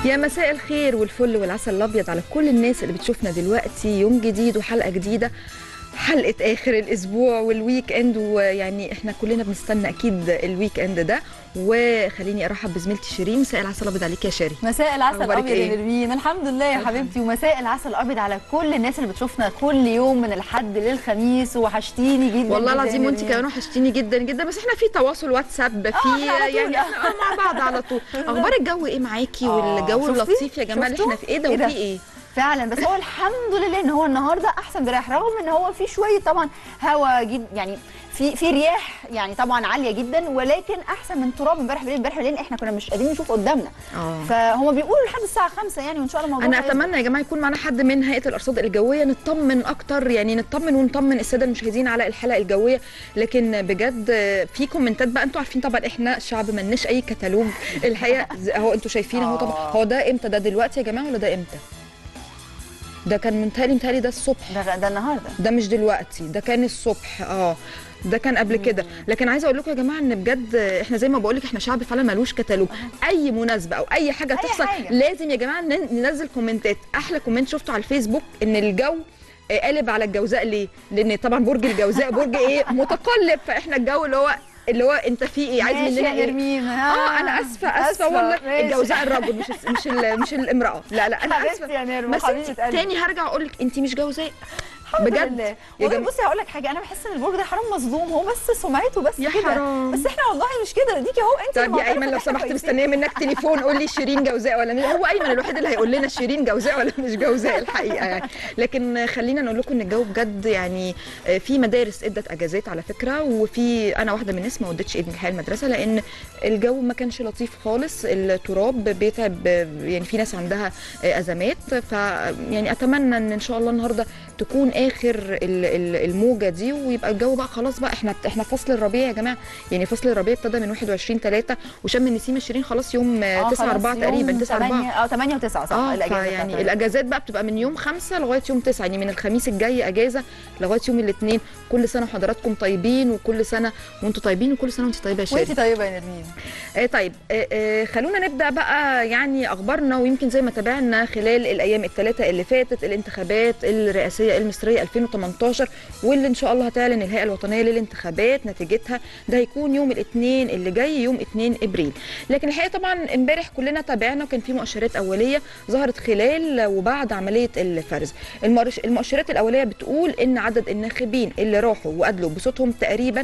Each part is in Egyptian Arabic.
يا مساء الخير والفل والعسل الابيض على كل الناس اللي بتشوفنا دلوقتي يوم جديد وحلقه جديده حلقه اخر الاسبوع والويك اند ويعني احنا كلنا بنستنى اكيد الويك اند ده وخليني ارحب بزميلتي شيرين مساء العسل الابيض عليك يا شيرين مساء العسل أخبارك الابيض إيه؟ يا نرمين الحمد لله يا حبيبتي ومساء العسل الابيض على كل الناس اللي بتشوفنا كل يوم من الحد للخميس وحشتيني جدا والله جداً العظيم يا وانت نرمين. كمان وحشتيني جدا جدا بس احنا في تواصل واتساب في إحنا على طول. يعني احنا آه مع بعض على طول اخبار الجو ايه معاكي آه، والجو شفتي؟ اللطيف يا جماعه اللي شفتوا؟ احنا في ايه ده إيه ده؟ وفي ايه فعلا بس هو الحمد لله ان هو النهارده احسن امبارح رغم ان هو في شويه طبعا هوا جد يعني في في رياح يعني طبعا عاليه جدا ولكن احسن من تراب امبارح بالليل امبارح بالليل احنا كنا مش قادرين نشوف قدامنا اه فهم بيقولوا لحد الساعه 5 يعني وان شاء الله الموضوع انا هيظبط. اتمنى يا جماعه يكون معانا حد من هيئه الارصاد الجويه نطمن اكتر يعني نطمن ونطمن الساده المشاهدين على الحلقه الجويه لكن بجد في كومنتات بقى انتوا عارفين طبعا احنا شعب ملناش اي كتالوج الحقيقه زي- اهو انتوا شايفين اهو طبعا آه. هو ده امتى ده دلوقتي يا جماعه ولا ده امتى ده كان متهيألي متهيألي ده الصبح ده ده النهارده ده مش دلوقتي ده كان الصبح اه ده كان قبل كده لكن عايزه اقول لكم يا جماعه ان بجد احنا زي ما بقول لك احنا شعب فعلا ملوش كتالوج اي مناسبه او اي حاجه أي تحصل حاجة. لازم يا جماعه نن- ننزل كومنتات احلى كومنت شفته على الفيسبوك ان الجو آه، قالب على الجوزاء ليه لان طبعا برج الجوزاء برج ايه متقلب فاحنا الجو اللي هو اللي هو انت في ايه عايز ماشي مننا يا ايه نرمين اه انا اسفه اسفه والله ماشي. الجوزاء الرجل مش الس- مش ال- مش الامراه لا لا انا حبيبتي اسفه يا نرمو بس انت حبيبه قلبي تاني هرجع اقول لك انت مش جوزاء الحمد بجد لله يا والله جماعة. بصي هقول لك حاجه انا بحس ان البرج ده حرام مظلوم هو بس سمعته بس يا كده حرام. بس احنا والله مش كده ديكي اهو انت طب اللي يا ايمن معترفة لو إن إحنا سمحت كويسين. مستنيه منك تليفون قول لي شيرين جوزاء ولا مش هو ايمن الوحيد اللي هيقول لنا شيرين جوزاء ولا مش جوزاء الحقيقه يعني لكن خلينا نقول لكم ان الجو بجد يعني في مدارس ادت اجازات على فكره وفي انا واحده من الناس ما وديتش ابني الحقيقه المدرسه لان الجو ما كانش لطيف خالص التراب بيتعب يعني في ناس عندها ازمات ف يعني اتمنى ان ان شاء الله النهارده تكون اخر ال- ال- الموجه دي ويبقى الجو بقى خلاص بقى احنا احنا فصل الربيع يا جماعه يعني فصل الربيع ابتدى من 21 3 وشم النسيم الشيرين خلاص يوم آه، 9 خلاص 4 يوم تقريبا 9 4 8 اه 8 و9 صح اه الاجازه يعني بتاعت الاجازات بقى بتبقى من يوم 5 لغايه يوم 9 يعني من الخميس الجاي اجازه لغايه يوم الاثنين كل سنه وحضراتكم طيبين وكل سنه وانتم طيبين وكل سنه وانت طيبه يا شيرين وانت طيبه يا نرمين آه طيب آه آه خلونا نبدا بقى يعني اخبارنا ويمكن زي ما تابعنا خلال الايام الثلاثه اللي فاتت الانتخابات الرئاسيه المصريه 2018 واللي ان شاء الله هتعلن الهيئه الوطنيه للانتخابات نتيجتها ده هيكون يوم الاثنين اللي جاي يوم 2 ابريل لكن الحقيقه طبعا امبارح كلنا تابعنا وكان في مؤشرات اوليه ظهرت خلال وبعد عمليه الفرز المؤرش- المؤشرات الاوليه بتقول ان عدد الناخبين اللي راحوا وادلوا بصوتهم تقريبا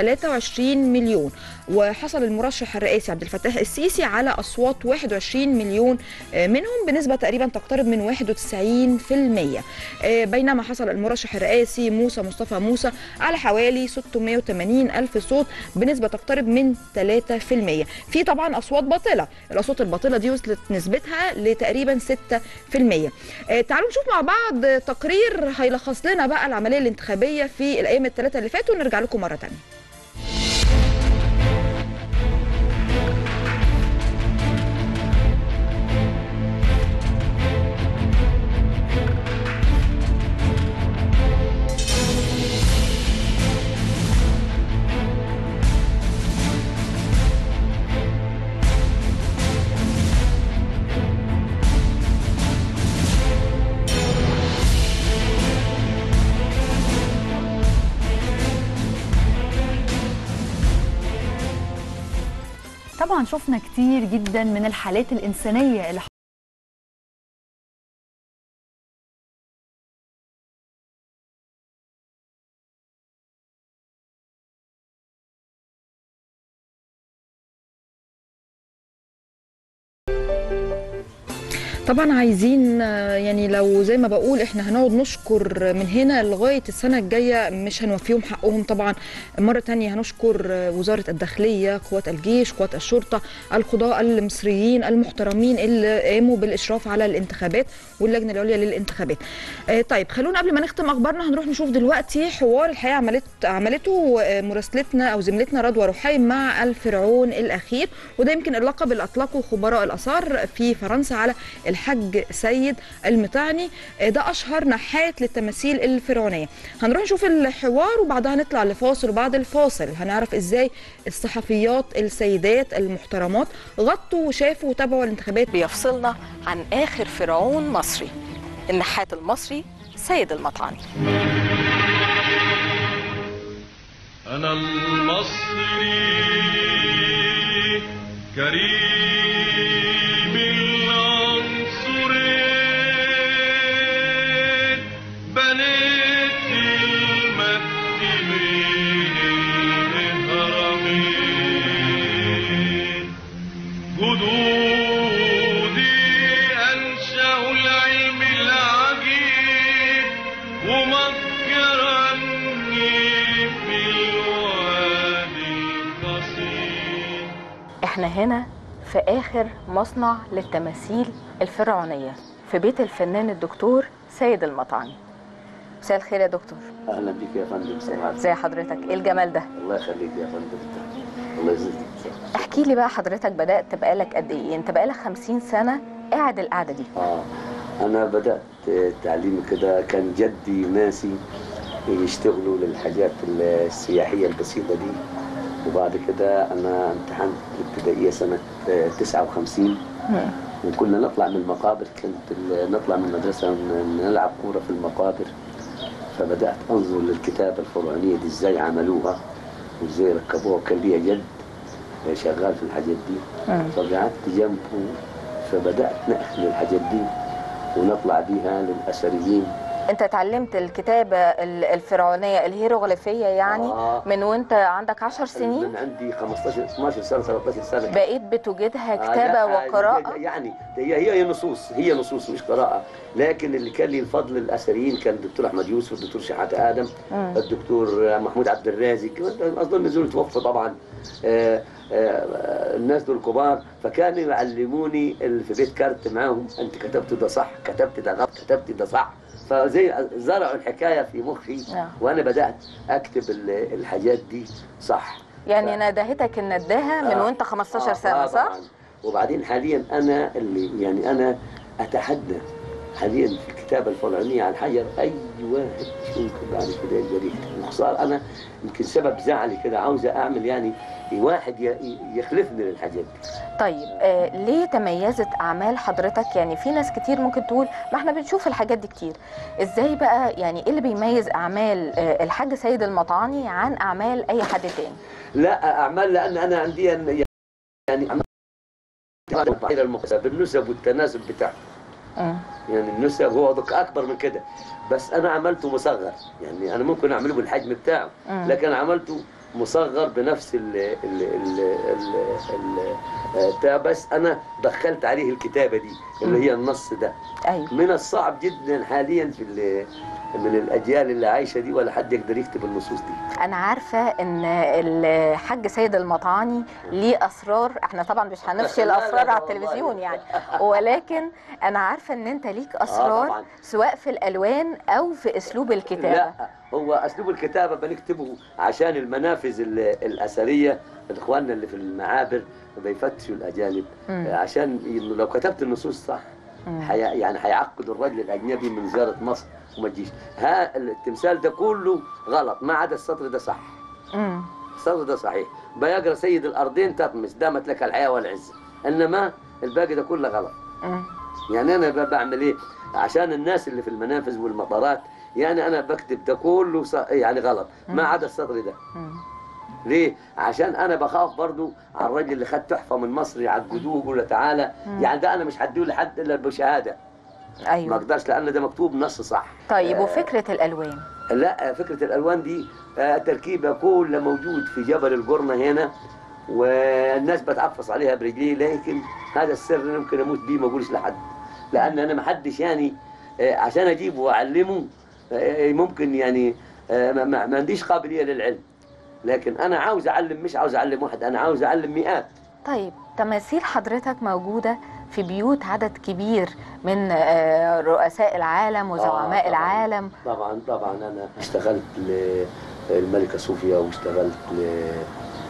23 مليون وحصل المرشح الرئاسي عبد الفتاح السيسي على اصوات 21 مليون آه، منهم بنسبه تقريبا تقترب من 91% آه، بينما حصل المرشح الرئاسي موسى مصطفى موسى على حوالي 680 الف صوت بنسبه تقترب من 3% في طبعا اصوات باطله الاصوات الباطله دي وصلت نسبتها لتقريبا 6% آه، تعالوا نشوف مع بعض تقرير هيلخص لنا بقى العمليه الانتخابيه في الايام الثلاثه اللي فاتوا ونرجع لكم مره ثانيه طبعا شفنا كتير جدا من الحالات الانسانيه اللي طبعا عايزين آه، يعني لو زي ما بقول احنا هنقعد نشكر من هنا لغايه السنه الجايه مش هنوفيهم حقهم طبعا مره تانية هنشكر آه، وزاره الداخليه قوات الجيش قوات الشرطه القضاء المصريين المحترمين اللي قاموا بالاشراف على الانتخابات واللجنه العليا للانتخابات آه، طيب خلونا قبل ما نختم اخبارنا هنروح نشوف دلوقتي حوار الحقيقه عملت عملته آه، مراسلتنا او زميلتنا رضوى رحيم مع الفرعون الاخير وده يمكن اللقب اللي اطلقه خبراء الاثار في فرنسا على الحاج سيد المطعني آه، ده اشهر نحات للتماثيل الفرعونيه هنروح نشوف الحوار وبعدها نطلع لفاصل وبعد الفاصل هنعرف ازاي الصحفيات السيدات المحترمات غطوا وشافوا وتابعوا الانتخابات بيفصلنا عن آخر فرعون مصري النحات المصري سيد المطعني أنا المصري كريم العنصرين بنيت المجد بين الهرمين جدودي أنشأوا العلم العجيب ومكرني في الوادي القصير احنا هنا في آخر مصنع للتماثيل الفرعونية في بيت الفنان الدكتور سيد المطعني مساء الخير يا دكتور اهلا بك يا فندم سمعت ازي حضرتك ايه الجمال ده الله يخليك يا فندم الله يجزيك احكي لي بقى حضرتك بدأت بقالك قد ايه انت بقالك 50 سنة قاعد القعدة دي اه انا بدات تعليمي كده كان جدي وناسي يشتغلوا للحاجات السياحيه البسيطه دي وبعد كده انا امتحنت الابتدائيه سنه 59 وكنا نطلع من المقابر كنت ال- نطلع من المدرسه ن- نلعب كوره في المقابر فبدات انظر للكتابه الفرعونيه دي ازاي عملوها وازاي ركبوها كان ليا جد شغال في الحاجات دي فقعدت جنبه فبدات ناخذ الحاجات دي ونطلع بيها للاثريين انت اتعلمت الكتابة ال- الفرعونية الهيروغليفية يعني آه. من وانت عندك 10 من سنين عندي 15 12 سنه 13 سنه بقيت بتوجدها آه، كتابة لا، وقراءة يعني هي هي هي نصوص هي نصوص مش قراءة لكن اللي كان لي الفضل الأثريين كان الدكتور أحمد يوسف الدكتور شحات آدم مم. الدكتور محمود عبد الرازق أظن دول توفوا طبعا آه، آه، الناس دول كبار فكانوا يعلموني اللي في بيت كارت معاهم أنت كتبت ده صح كتبت ده غلط كتبت ده صح فزي زرعوا الحكاية في مخي نعم. وأنا بدأت أكتب ال- الحاجات دي صح يعني ف- ندهتك النداهة من آه. وانت 15 آه، سنة آه، صح؟ طبعاً. وبعدين حاليا انا اللي يعني انا اتحدى حاليا في الكتابه الفرعونيه على الحجر اي واحد مش ممكن بعد كده يقدر يكتب وخصار انا يمكن سبب زعلي كده عاوز اعمل يعني واحد ي- يخلفني للحاجات دي طيب آه ليه تميزت اعمال حضرتك يعني في ناس كتير ممكن تقول ما احنا بنشوف الحاجات دي كتير ازاي بقى يعني ايه اللي بيميز اعمال آه الحاج سيد المطعني عن اعمال اي حد تاني لا اعمال لان انا عندي يعني أعمال المقصد بالنسب والتناسب بتاعه مم. يعني النسب هو دك اكبر من كده بس انا عملته مصغر يعني انا ممكن اعمله بالحجم بتاعه مم. لكن عملته مصغر بنفس ال ال ال ال ال بتاع بس انا دخلت عليه الكتابه دي اللي هي النص ده ايوه من الصعب جدا حاليا في ال- من الاجيال اللي عايشه دي ولا حد يقدر يكتب النصوص دي انا عارفه ان الحاج سيد المطعاني ليه اسرار احنا طبعا مش هنفشي لا، لا، الاسرار على والله. التلفزيون يعني ولكن انا عارفه ان انت ليك اسرار طبعاً. سواء في الالوان او في اسلوب الكتابه لا هو اسلوب الكتابه بنكتبه عشان المنافذ ال- الاثريه اخواننا اللي في المعابر بيفتشوا الاجانب مم. عشان ي- لو كتبت النصوص صح مم. حي... يعني هيعقدوا الرجل الاجنبي من زياره مصر وما تجيش ها التمثال ده كله غلط ما عدا السطر ده صح مم. السطر ده صحيح بيقرا سيد الارضين تطمس دامت لك الحياه والعزه انما الباقي ده كله غلط مم. يعني انا ب- بعمل ايه عشان الناس اللي في المنافذ والمطارات يعني انا بكتب ده كله ص- يعني غلط ما عدا السطر ده مم. ليه عشان انا بخاف برضو على الراجل اللي خد تحفه من مصر يعقدوه يقول له تعالى يعني ده انا مش هديه لحد الا بشهاده ما ايوه اقدرش لان ده مكتوب نص صح طيب آه، وفكره الالوان لا فكره الالوان دي آه، تركيبه كلها موجود في جبل القرنه هنا والناس بتعفص عليها برجليه لكن هذا السر أنا ممكن اموت بيه ما اقولش لحد لان انا ما حدش يعني آه، عشان اجيبه واعلمه آه، ممكن يعني آه، ما- ما ما عنديش قابليه للعلم لكن انا عاوز اعلم مش عاوز اعلم واحد انا عاوز اعلم مئات طيب تماثيل حضرتك موجوده في بيوت عدد كبير من آه، رؤساء العالم وزعماء طبعاً. العالم طبعا طبعا انا اشتغلت للملكه صوفيا واشتغلت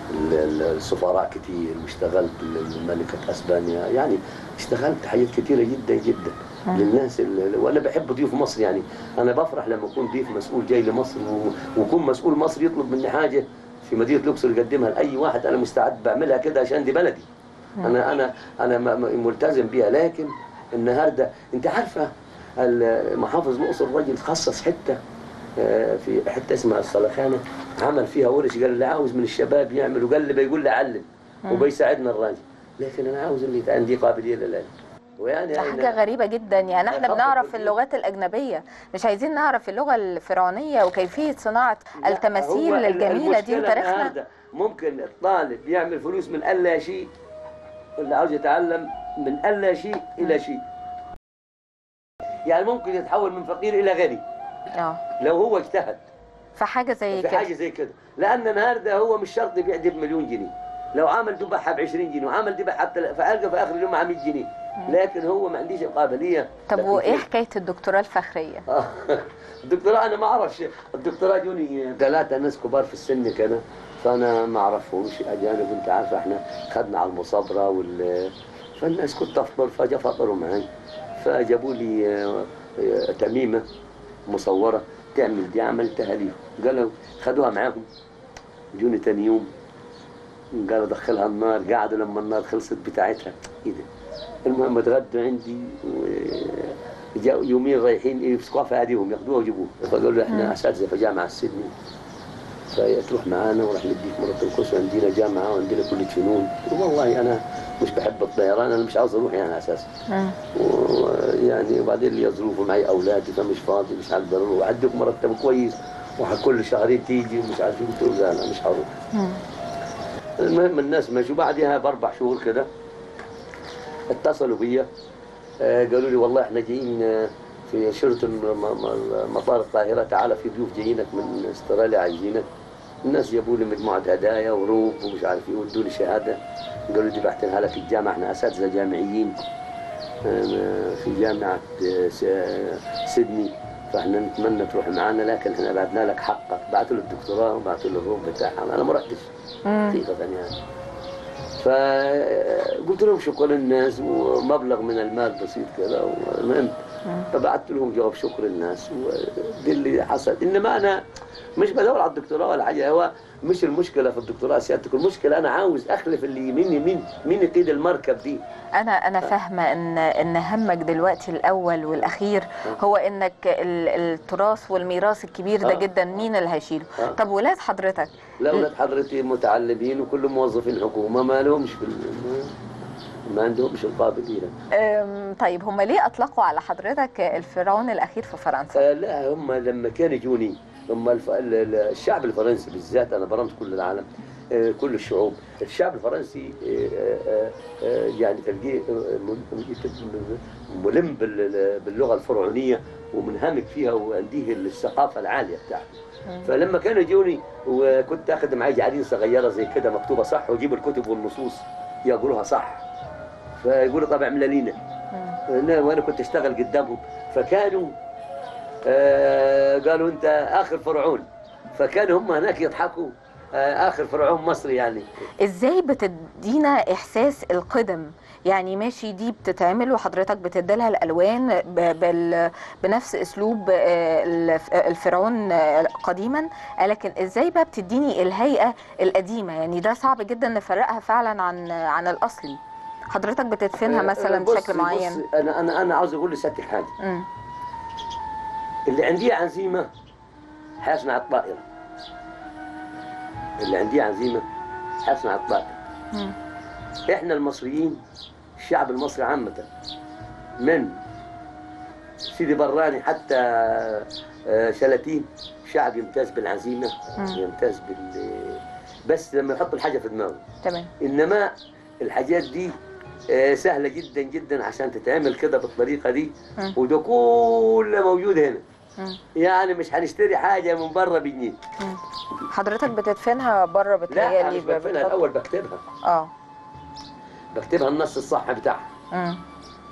ال- ال- السفراء كتير واشتغلت لملكة اسبانيا يعني اشتغلت حاجات كتيرة جدا جدا للناس اللي وانا بحب ضيوف مصر يعني انا بفرح لما اكون ضيف مسؤول جاي لمصر و- ويكون مسؤول مصر يطلب مني حاجه في مدينه الاقصر يقدمها لاي واحد انا مستعد بعملها كده عشان دي بلدي انا انا انا م- م- ملتزم بيها لكن النهارده انت عارفه ال- محافظ الاقصر راجل خصص حته آه، في حته اسمها الصلخانه عمل فيها ورش قال اللي عاوز من الشباب يعمل وقال اللي بيقول لي علم وبيساعدنا الراجل لكن انا عاوز اللي عندي قابليه للعلم ويعني ده أنا- حاجة غريبة جدا يعني احنا طبعاً. بنعرف اللغات الأجنبية مش عايزين نعرف اللغة الفرعونية وكيفية صناعة لا، التماثيل هو ال- الجميلة دي المشكلة وتاريخنا النهاردة ممكن الطالب يعمل فلوس من ألا شيء اللي عاوز يتعلم من ألا شيء إلى شيء يعني ممكن يتحول من فقير إلى غني اه لو هو اجتهد فحاجة زي في كده حاجة زي كده لأن النهاردة هو مش شرط يبيع دي بمليون جنيه لو عمل دبحة ب 20 جنيه وعمل دبحة ب فألقى في آخر اليوم مع 100 جنيه لكن هو ما عنديش القابلية طب لكن وايه في- حكاية الدكتوراه الفخرية؟ آه. الدكتوراه انا ما اعرفش الدكتوراه جوني ثلاثه ناس كبار في السن كده فانا ما اعرفهمش اجانب انت عارف احنا خدنا على المصابره وال فالناس كنت افطر فجا فطروا معي فجابوا لي آه، آه، تميمه مصوره تعمل دي عملتها ليهم قالوا خدوها معاهم جوني تاني يوم قالوا دخلها النار قعدوا لما النار خلصت بتاعتها ايه ده المهم اتغدوا عندي و جاء يومين رايحين إيه، يمسكوها في ايديهم ياخدوها ويجيبوها فقالوا له احنا اساتذه في جامعه سيدني فتروح معانا وراح نديك مرتب كويس وعندنا جامعه وعندنا كليه فنون قلت له والله انا مش بحب الطيران انا مش عاوز اروح يعني اساسا مم. ويعني وبعدين لي ظروف ومعي اولادي فمش فاضي مش هقدر اروح وعندك مرتب كويس وكل شهرين تيجي ومش عارف إيه. قلت له لا لا مش هروح مم. المهم الناس مشوا بعدها باربع شهور كده اتصلوا بيا آه، قالوا لي والله احنا جايين آه، في شرطة م- م- مطار القاهرة تعالى في ضيوف جايينك من استراليا عايزينك الناس جابوا لي مجموعة هدايا وروب ومش عارف ايه وادوا لي شهادة قالوا لي بعتنها لك الجامعة احنا اساتذة جامعيين آه، في جامعة آه، س- آه، سيدني فاحنا نتمنى تروح معانا لكن احنا بعتنا لك حقك بعتوا له الدكتوراه وبعتوا له الروب بتاعها انا ما رحتش مم. حقيقة يعني فقلت لهم شكرا للناس ومبلغ من المال بسيط كذا والمهم فبعثت لهم جواب شكر الناس ودي اللي حصل انما انا مش بدور على الدكتوراه ولا حاجه هو مش المشكله في الدكتوراه سيادتك المشكله انا عاوز اخلف اللي مين مين مين يقيد المركب دي انا انا فاهمه ان ان همك دلوقتي الاول والاخير هو انك ال- التراث والميراث الكبير ده آه. جدا مين اللي هيشيله آه. طب ولاد حضرتك الاولاد حضرتي متعلمين وكلهم موظفين حكومه ما لهمش في ال- ما عندهمش القابليه أم، طيب هم ليه اطلقوا على حضرتك الفرعون الاخير في فرنسا آه، لا هم لما كانوا يجوني هم الف... ال- ال- الشعب الفرنسي بالذات انا برمت كل العالم آه، كل الشعوب الشعب الفرنسي آه، آه، آه، يعني تلقيه آه، مل- ملم بال- باللغه الفرعونيه ومنهمك فيها وعنده الثقافه العاليه بتاعته فلما كانوا يجوني وكنت اخذ معي جعارين صغيره زي كده مكتوبه صح واجيب الكتب والنصوص يقولوها صح فيقولوا طب اعملها لينا أنا- وانا كنت اشتغل قدامهم فكانوا آه قالوا انت اخر فرعون فكانوا هم هناك يضحكوا آه اخر فرعون مصري يعني ازاي بتدينا احساس القدم يعني ماشي دي بتتعمل وحضرتك بتديلها الالوان ب- بال- بنفس اسلوب آه، الف- الفرعون آه، قديما آه، لكن ازاي بقى بتديني الهيئه القديمه يعني ده صعب جدا نفرقها فعلا عن عن الاصلي حضرتك بتدفنها آه، مثلا بص- بشكل معين بص انا انا انا عاوز اقول لسيادتك حاجه مم. اللي عندي عزيمه حيصنع الطائره اللي عندي عزيمه حيصنع الطائره مم. احنا المصريين الشعب المصري عامة من سيدي براني حتى آه، شلاتين شعب يمتاز بالعزيمة مم. يمتاز بال بس لما يحط الحاجة في دماغه تمام إنما الحاجات دي آه، سهلة جدا جدا عشان تتعمل كده بالطريقة دي مم. وده كله موجود هنا مم. يعني مش هنشتري حاجة من بره بجنيه مم. حضرتك بتدفنها بره لا بتهيألي أنا مش بقفلها بتحط- الأول بكتبها اه بكتبها النص الصح بتاعها مم.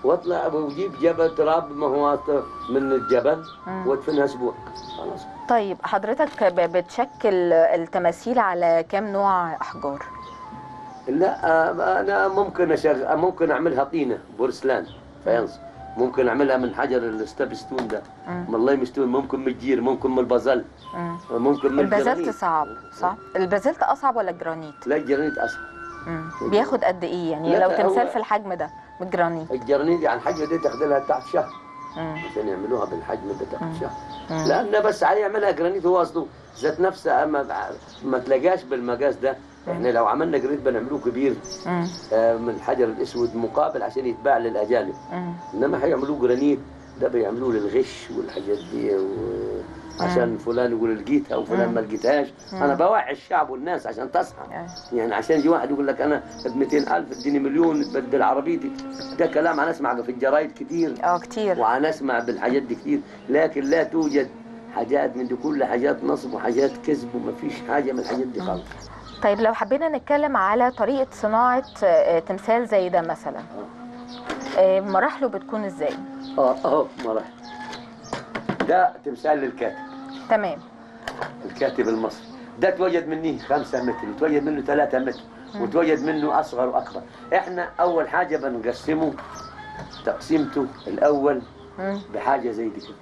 واطلع واجيب جبل تراب ما هو من الجبل مم. وادفنها اسبوع خلاص طيب حضرتك ب- بتشكل التماثيل على كام نوع احجار لا آه، انا ممكن أشغ... ممكن اعملها طينه بورسلان فاينس ممكن اعملها من حجر الستابستون ده مم. من الله مستون ممكن من الجير ممكن من البازل مم. ممكن من البازلت الجرانيت. صعب صح البازلت اصعب ولا الجرانيت لا الجرانيت اصعب مم. بياخد قد ايه يعني لا، لو هو- تمثال في الحجم ده من الجرانيت الجرانيت يعني الحجم دي تاخذ لها تحت شهر مم. عشان يعملوها بالحجم ده تحت مم. شهر مم. لانه بس عليه يعملها جرانيت هو اصله ذات نفسه ما, ما تلاقاش بالمقاس ده احنا لو عملنا جرانيت بنعملوه كبير مم. آه، من الحجر الاسود مقابل عشان يتباع للاجانب مم. انما هيعملوه جرانيت ده بيعملوه للغش والحاجات دي و- عشان فلان يقول لقيتها وفلان مم. ما لقيتهاش انا بوعي الشعب والناس عشان تصحى آه. يعني عشان يجي واحد يقول لك انا ب 200000 اديني مليون تبدل عربيتي ده كلام انا اسمعه في الجرايد كتير اه كتير وانا اسمع بالحاجات دي كتير لكن لا توجد حاجات من دي كل حاجات نصب وحاجات كذب وما فيش حاجه من الحاجات دي خالص طيب لو حبينا نتكلم على طريقة صناعة آه، تمثال زي ده مثلا آه، مراحله بتكون ازاي اه اه مرح ده تمثال للكاتب تمام الكاتب المصري ده توجد مني خمسة متر وتوجد منه ثلاثة متر وتوجد منه أصغر وأكبر إحنا أول حاجة بنقسمه تقسيمته الأول مم. بحاجة زي دي كده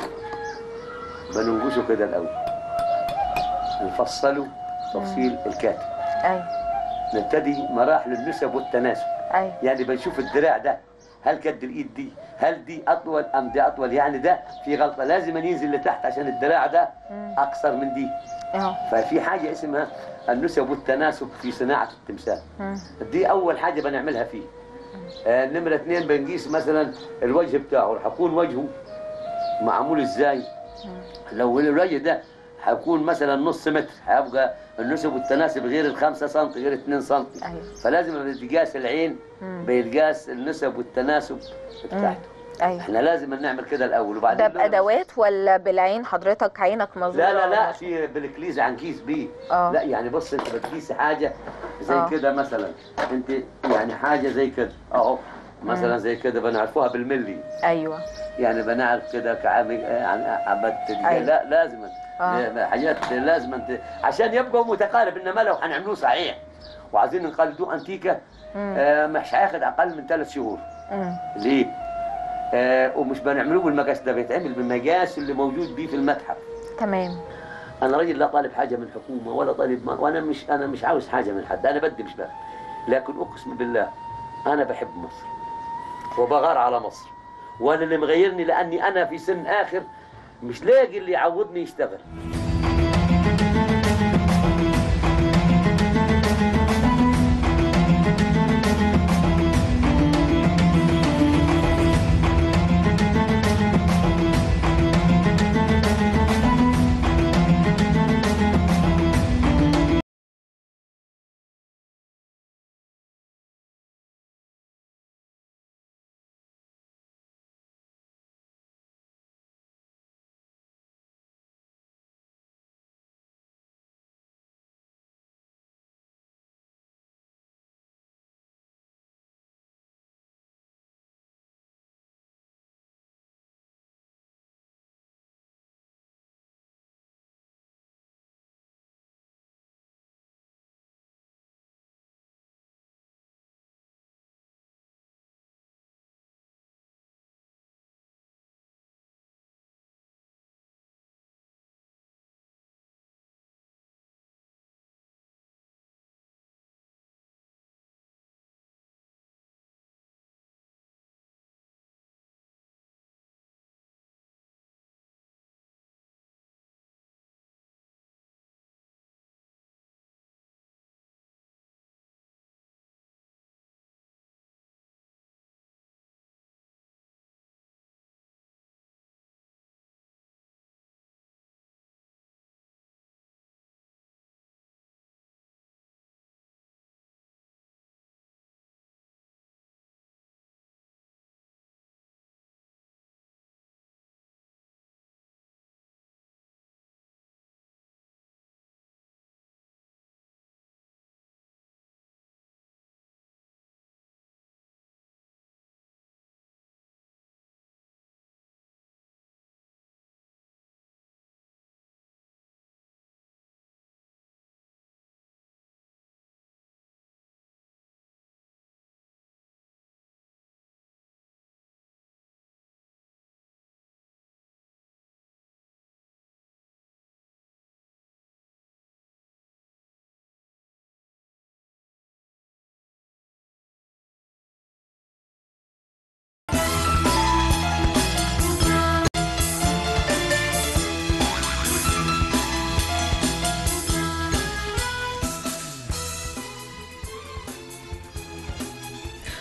بننقشه كده الأول نفصله تفصيل الكاتب ايوه نبتدي مراحل النسب والتناسب ايوه يعني بنشوف الدراع ده هل كد الايد دي هل دي اطول ام دي اطول يعني ده في غلطه لازم ينزل لتحت عشان الدراع ده مم. اقصر من دي اه ففي حاجه اسمها النسب والتناسب في صناعه التمثال مم. دي اول حاجه بنعملها فيه آه نمره اثنين بنقيس مثلا الوجه بتاعه رح يكون وجهه معمول ازاي لو الوجه ده هيكون مثلا نص متر هيبقى النسب والتناسب غير الخمسة سم غير 2 سم ايوه فلازم لما بيتقاس العين مم. بيتقاس النسب والتناسب بتاعته ايوه احنا لازم نعمل كده الاول وبعدين ده بادوات ولا بالعين حضرتك عينك مظبوطه لا لا لا ولا- في بالكليز عنكيس بيه اه لا يعني بص انت بتقيسي حاجه زي آه. كده مثلا انت يعني حاجه زي كده اهو مثلا زي كده بنعرفوها بالملي ايوه يعني بنعرف كده كعامل يعني عبدت أيوة. لا لازم آه. حاجات لازم انت عشان يبقى متقارب انما لو هنعملوه صحيح وعايزين نقلدوه انتيكه مم. آه مش هياخد اقل من ثلاث شهور مم. ليه؟ آه ومش بنعملوه بالمقاس ده بيتعمل بالمقاس اللي موجود بيه في المتحف تمام انا راجل لا طالب حاجه من الحكومه ولا طالب ما وانا مش انا مش عاوز حاجه من حد انا بدي مش بقى لكن اقسم بالله انا بحب مصر وبغار على مصر وانا اللي مغيرني لاني انا في سن اخر مش لاقي اللي يعوضني يشتغل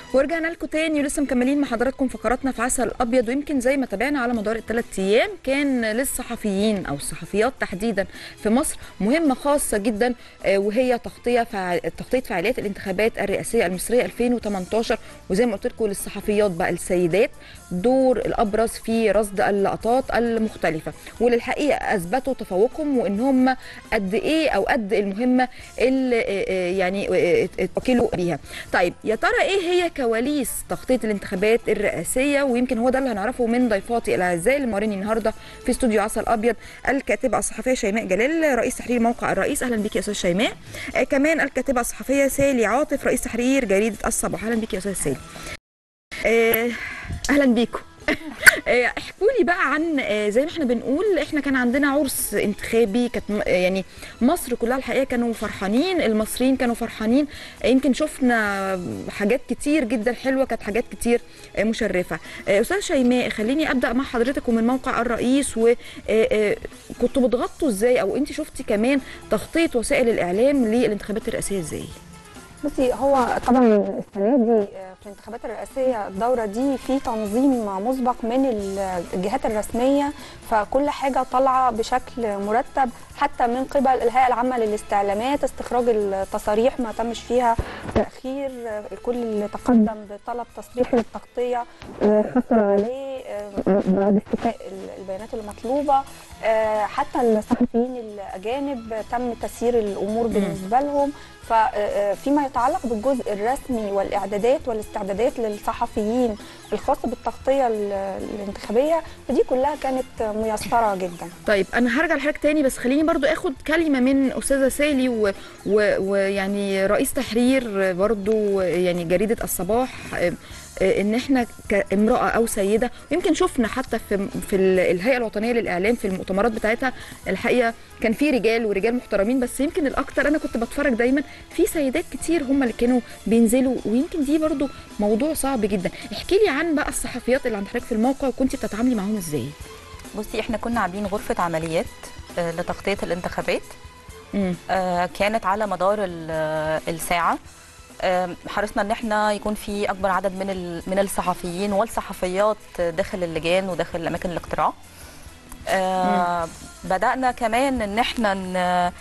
ورجعنا لكم تاني ولسه مكملين مع حضراتكم فقراتنا في عسل ابيض ويمكن زي ما تابعنا على مدار الثلاث ايام كان للصحفيين او الصحفيات تحديدا في مصر مهمه خاصه جدا آه، وهي تغطيه فع... تغطيه فعاليات الانتخابات الرئاسيه المصريه 2018 وزي ما قلت لكم للصحفيات بقى السيدات دور الابرز في رصد اللقطات المختلفه وللحقيقه اثبتوا تفوقهم وان هم قد ايه او قد المهمه اللي آه، آه، يعني آه، اتوكلوا بيها طيب يا ترى ايه هي كواليس تغطيه الانتخابات الرئاسيه ويمكن هو ده اللي هنعرفه من ضيفاتي الاعزاء اللي موريني النهارده في استوديو عسل ابيض الكاتبه الصحفيه شيماء جلال رئيس تحرير موقع الرئيس اهلا بيكي يا استاذ شيماء آه كمان الكاتبه الصحفيه سالي عاطف رئيس تحرير جريده الصباح اهلا بيكي يا استاذ سالي آه، اهلا بيكم آه، احكوا لي بقى عن آه، زي ما احنا بنقول احنا كان عندنا عرس انتخابي كانت م- آه، يعني مصر كلها الحقيقه كانوا فرحانين المصريين كانوا فرحانين آه، يمكن شفنا حاجات كتير جدا حلوه كانت حاجات كتير آه، مشرفه آه، استاذ شيماء خليني ابدا مع حضرتك ومن موقع الرئيس وكنتوا بتغطوا ازاي او انت شفتي كمان تغطيه وسائل الاعلام للانتخابات الرئاسيه ازاي بصي هو طبعا السنه دي في الانتخابات الرئاسيه الدوره دي في تنظيم مسبق من الجهات الرسميه فكل حاجه طالعه بشكل مرتب حتى من قبل الهيئه العامه للاستعلامات استخراج التصاريح ما تمش فيها تاخير الكل اللي تقدم بطلب تصريح للتغطيه حصل عليه بعد استيفاء البيانات المطلوبه حتى الصحفيين الاجانب تم تسيير الامور بالنسبه لهم فيما يتعلق بالجزء الرسمي والاعدادات والاستعدادات للصحفيين الخاصه بالتغطيه الانتخابيه فدي كلها كانت ميسره جدا طيب انا هرجع لحضرتك تاني بس خليني برضو اخد كلمه من استاذه سالي ويعني و... و... يعني رئيس تحرير برضو يعني جريده الصباح ان احنا كامراه او سيده ويمكن شفنا حتى في في الهيئه الوطنيه للاعلام في المؤتمرات بتاعتها الحقيقه كان في رجال ورجال محترمين بس يمكن الاكتر انا كنت بتفرج دايما في سيدات كتير هم اللي كانوا بينزلوا ويمكن دي برضو موضوع صعب جدا احكي لي عن بقى الصحفيات اللي عند حضرتك في الموقع وكنتي بتتعاملي معاهم ازاي بصي احنا كنا عاملين غرفه عمليات آه، لتغطيه الانتخابات امم آه، كانت على مدار ال- الساعه آه، حرصنا ان احنا يكون في اكبر عدد من ال- من الصحفيين والصحفيات داخل اللجان وداخل اماكن الاقتراع آه، بدانا كمان ان احنا ن-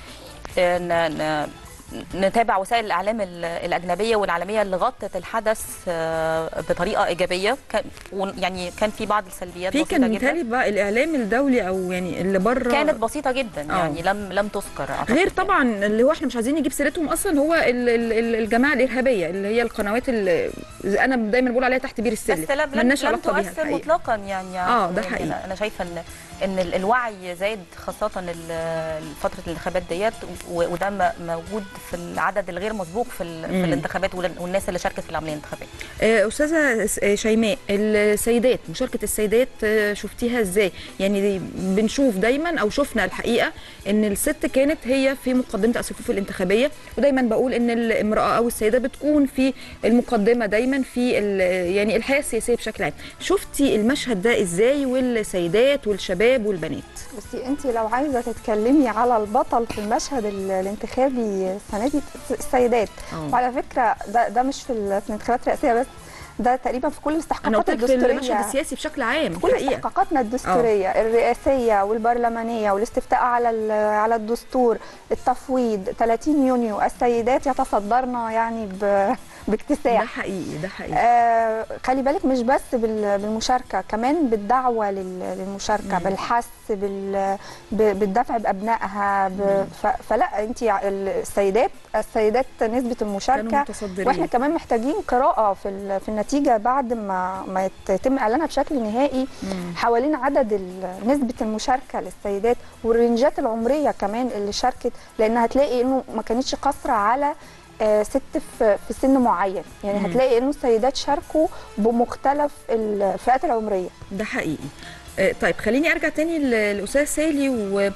ن- ن- نتابع وسائل الاعلام ال- الاجنبيه والعالميه اللي غطت الحدث آه، بطريقه ايجابيه كان ون- يعني كان في بعض السلبيات في بسيطه كان جدا متهيألي بقى الاعلام الدولي او يعني اللي بره كانت بسيطه جدا آه. يعني لم لم تذكر أعتقد غير يعني. طبعا اللي هو احنا مش عايزين نجيب سيرتهم اصلا هو ال- ال- ال- الجماعه الارهابيه اللي هي القنوات اللي انا دايما بقول عليها تحت بير السلم بس لم لم, ملناش لم علاقه بيها تؤثر الحقيقة. مطلقا يعني آه، ده يعني حقيقي. أنا- انا شايفه ان ان ال- الوعي زاد خاصه ال- فتره الانتخابات ديت و- وده م- موجود في العدد الغير مسبوق في, ال- مم. في الانتخابات وال- والناس اللي شاركت في العمليه الانتخابيه آه، استاذه س- آه، شيماء السيدات مشاركه السيدات آه، شفتيها ازاي يعني دي- بنشوف دايما او شفنا الحقيقه ان الست كانت هي في مقدمه الصفوف الانتخابيه ودايما بقول ان الامراه او السيده بتكون في المقدمه دايما في ال- يعني الحياه السياسيه بشكل عام شفتي المشهد ده ازاي والسيدات والشباب والبنات بصي انت لو عايزه تتكلمي على البطل في المشهد ال- الانتخابي السنه دي السيدات آه. وعلى فكره ده ده مش في ال- في الانتخابات الرئاسيه بس ده تقريبا في كل انا الاستحقاقات قلت لك في المشهد الدستوريه السياسي بشكل عام كل الحقيقه استحقاقاتنا الدستوريه الرئاسيه والبرلمانيه والاستفتاء على ال- على الدستور التفويض 30 يونيو السيدات يتصدرن يعني ب- ده باكتساح حقيقي ده حقيقي آه خلي بالك مش بس بال- بالمشاركه كمان بالدعوه لل- للمشاركه مم. بالحث بال ب- بالدفع بابنائها ب- ف- فلا انت السيدات السيدات نسبه كانوا المشاركه متصدرين واحنا كمان محتاجين قراءه في ال- في النتيجه بعد ما ما يتم اعلانها بشكل نهائي مم. حوالين عدد ال- نسبه المشاركه للسيدات والرنجات العمريه كمان اللي شاركت لان هتلاقي انه ما كانتش قاصره على آه، ست في في سن معين يعني مم. هتلاقي انه السيدات شاركوا بمختلف الفئات العمريه ده حقيقي آه، طيب خليني ارجع تاني ل- للاستاذ سالي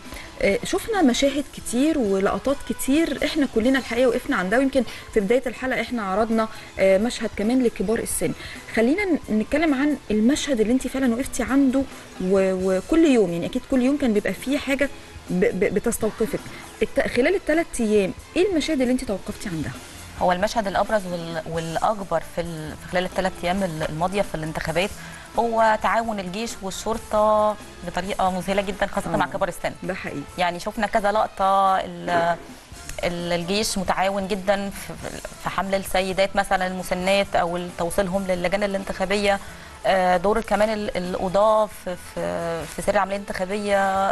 وشفنا مشاهد كتير ولقطات كتير احنا كلنا الحقيقه وقفنا عندها ويمكن في بدايه الحلقه احنا عرضنا آه، مشهد كمان لكبار السن خلينا ن- نتكلم عن المشهد اللي انت فعلا وقفتي عنده و- وكل يوم يعني اكيد كل يوم كان بيبقى فيه حاجه ب- ب- بتستوقفك الت- خلال الثلاث ايام ايه المشاهد اللي انت توقفتي عندها هو المشهد الابرز وال- والاكبر في ال- في خلال الثلاث ايام ال- الماضيه في الانتخابات هو تعاون الجيش والشرطه بطريقه مذهله جدا خاصه آه. مع كبار السن ده حقيقي يعني شفنا كذا لقطه ال- ال- الجيش متعاون جدا في في حمل السيدات مثلا المسنات او توصيلهم للجان الانتخابيه آه، دور كمان ال- القضاه في في في سير العمليه الانتخابيه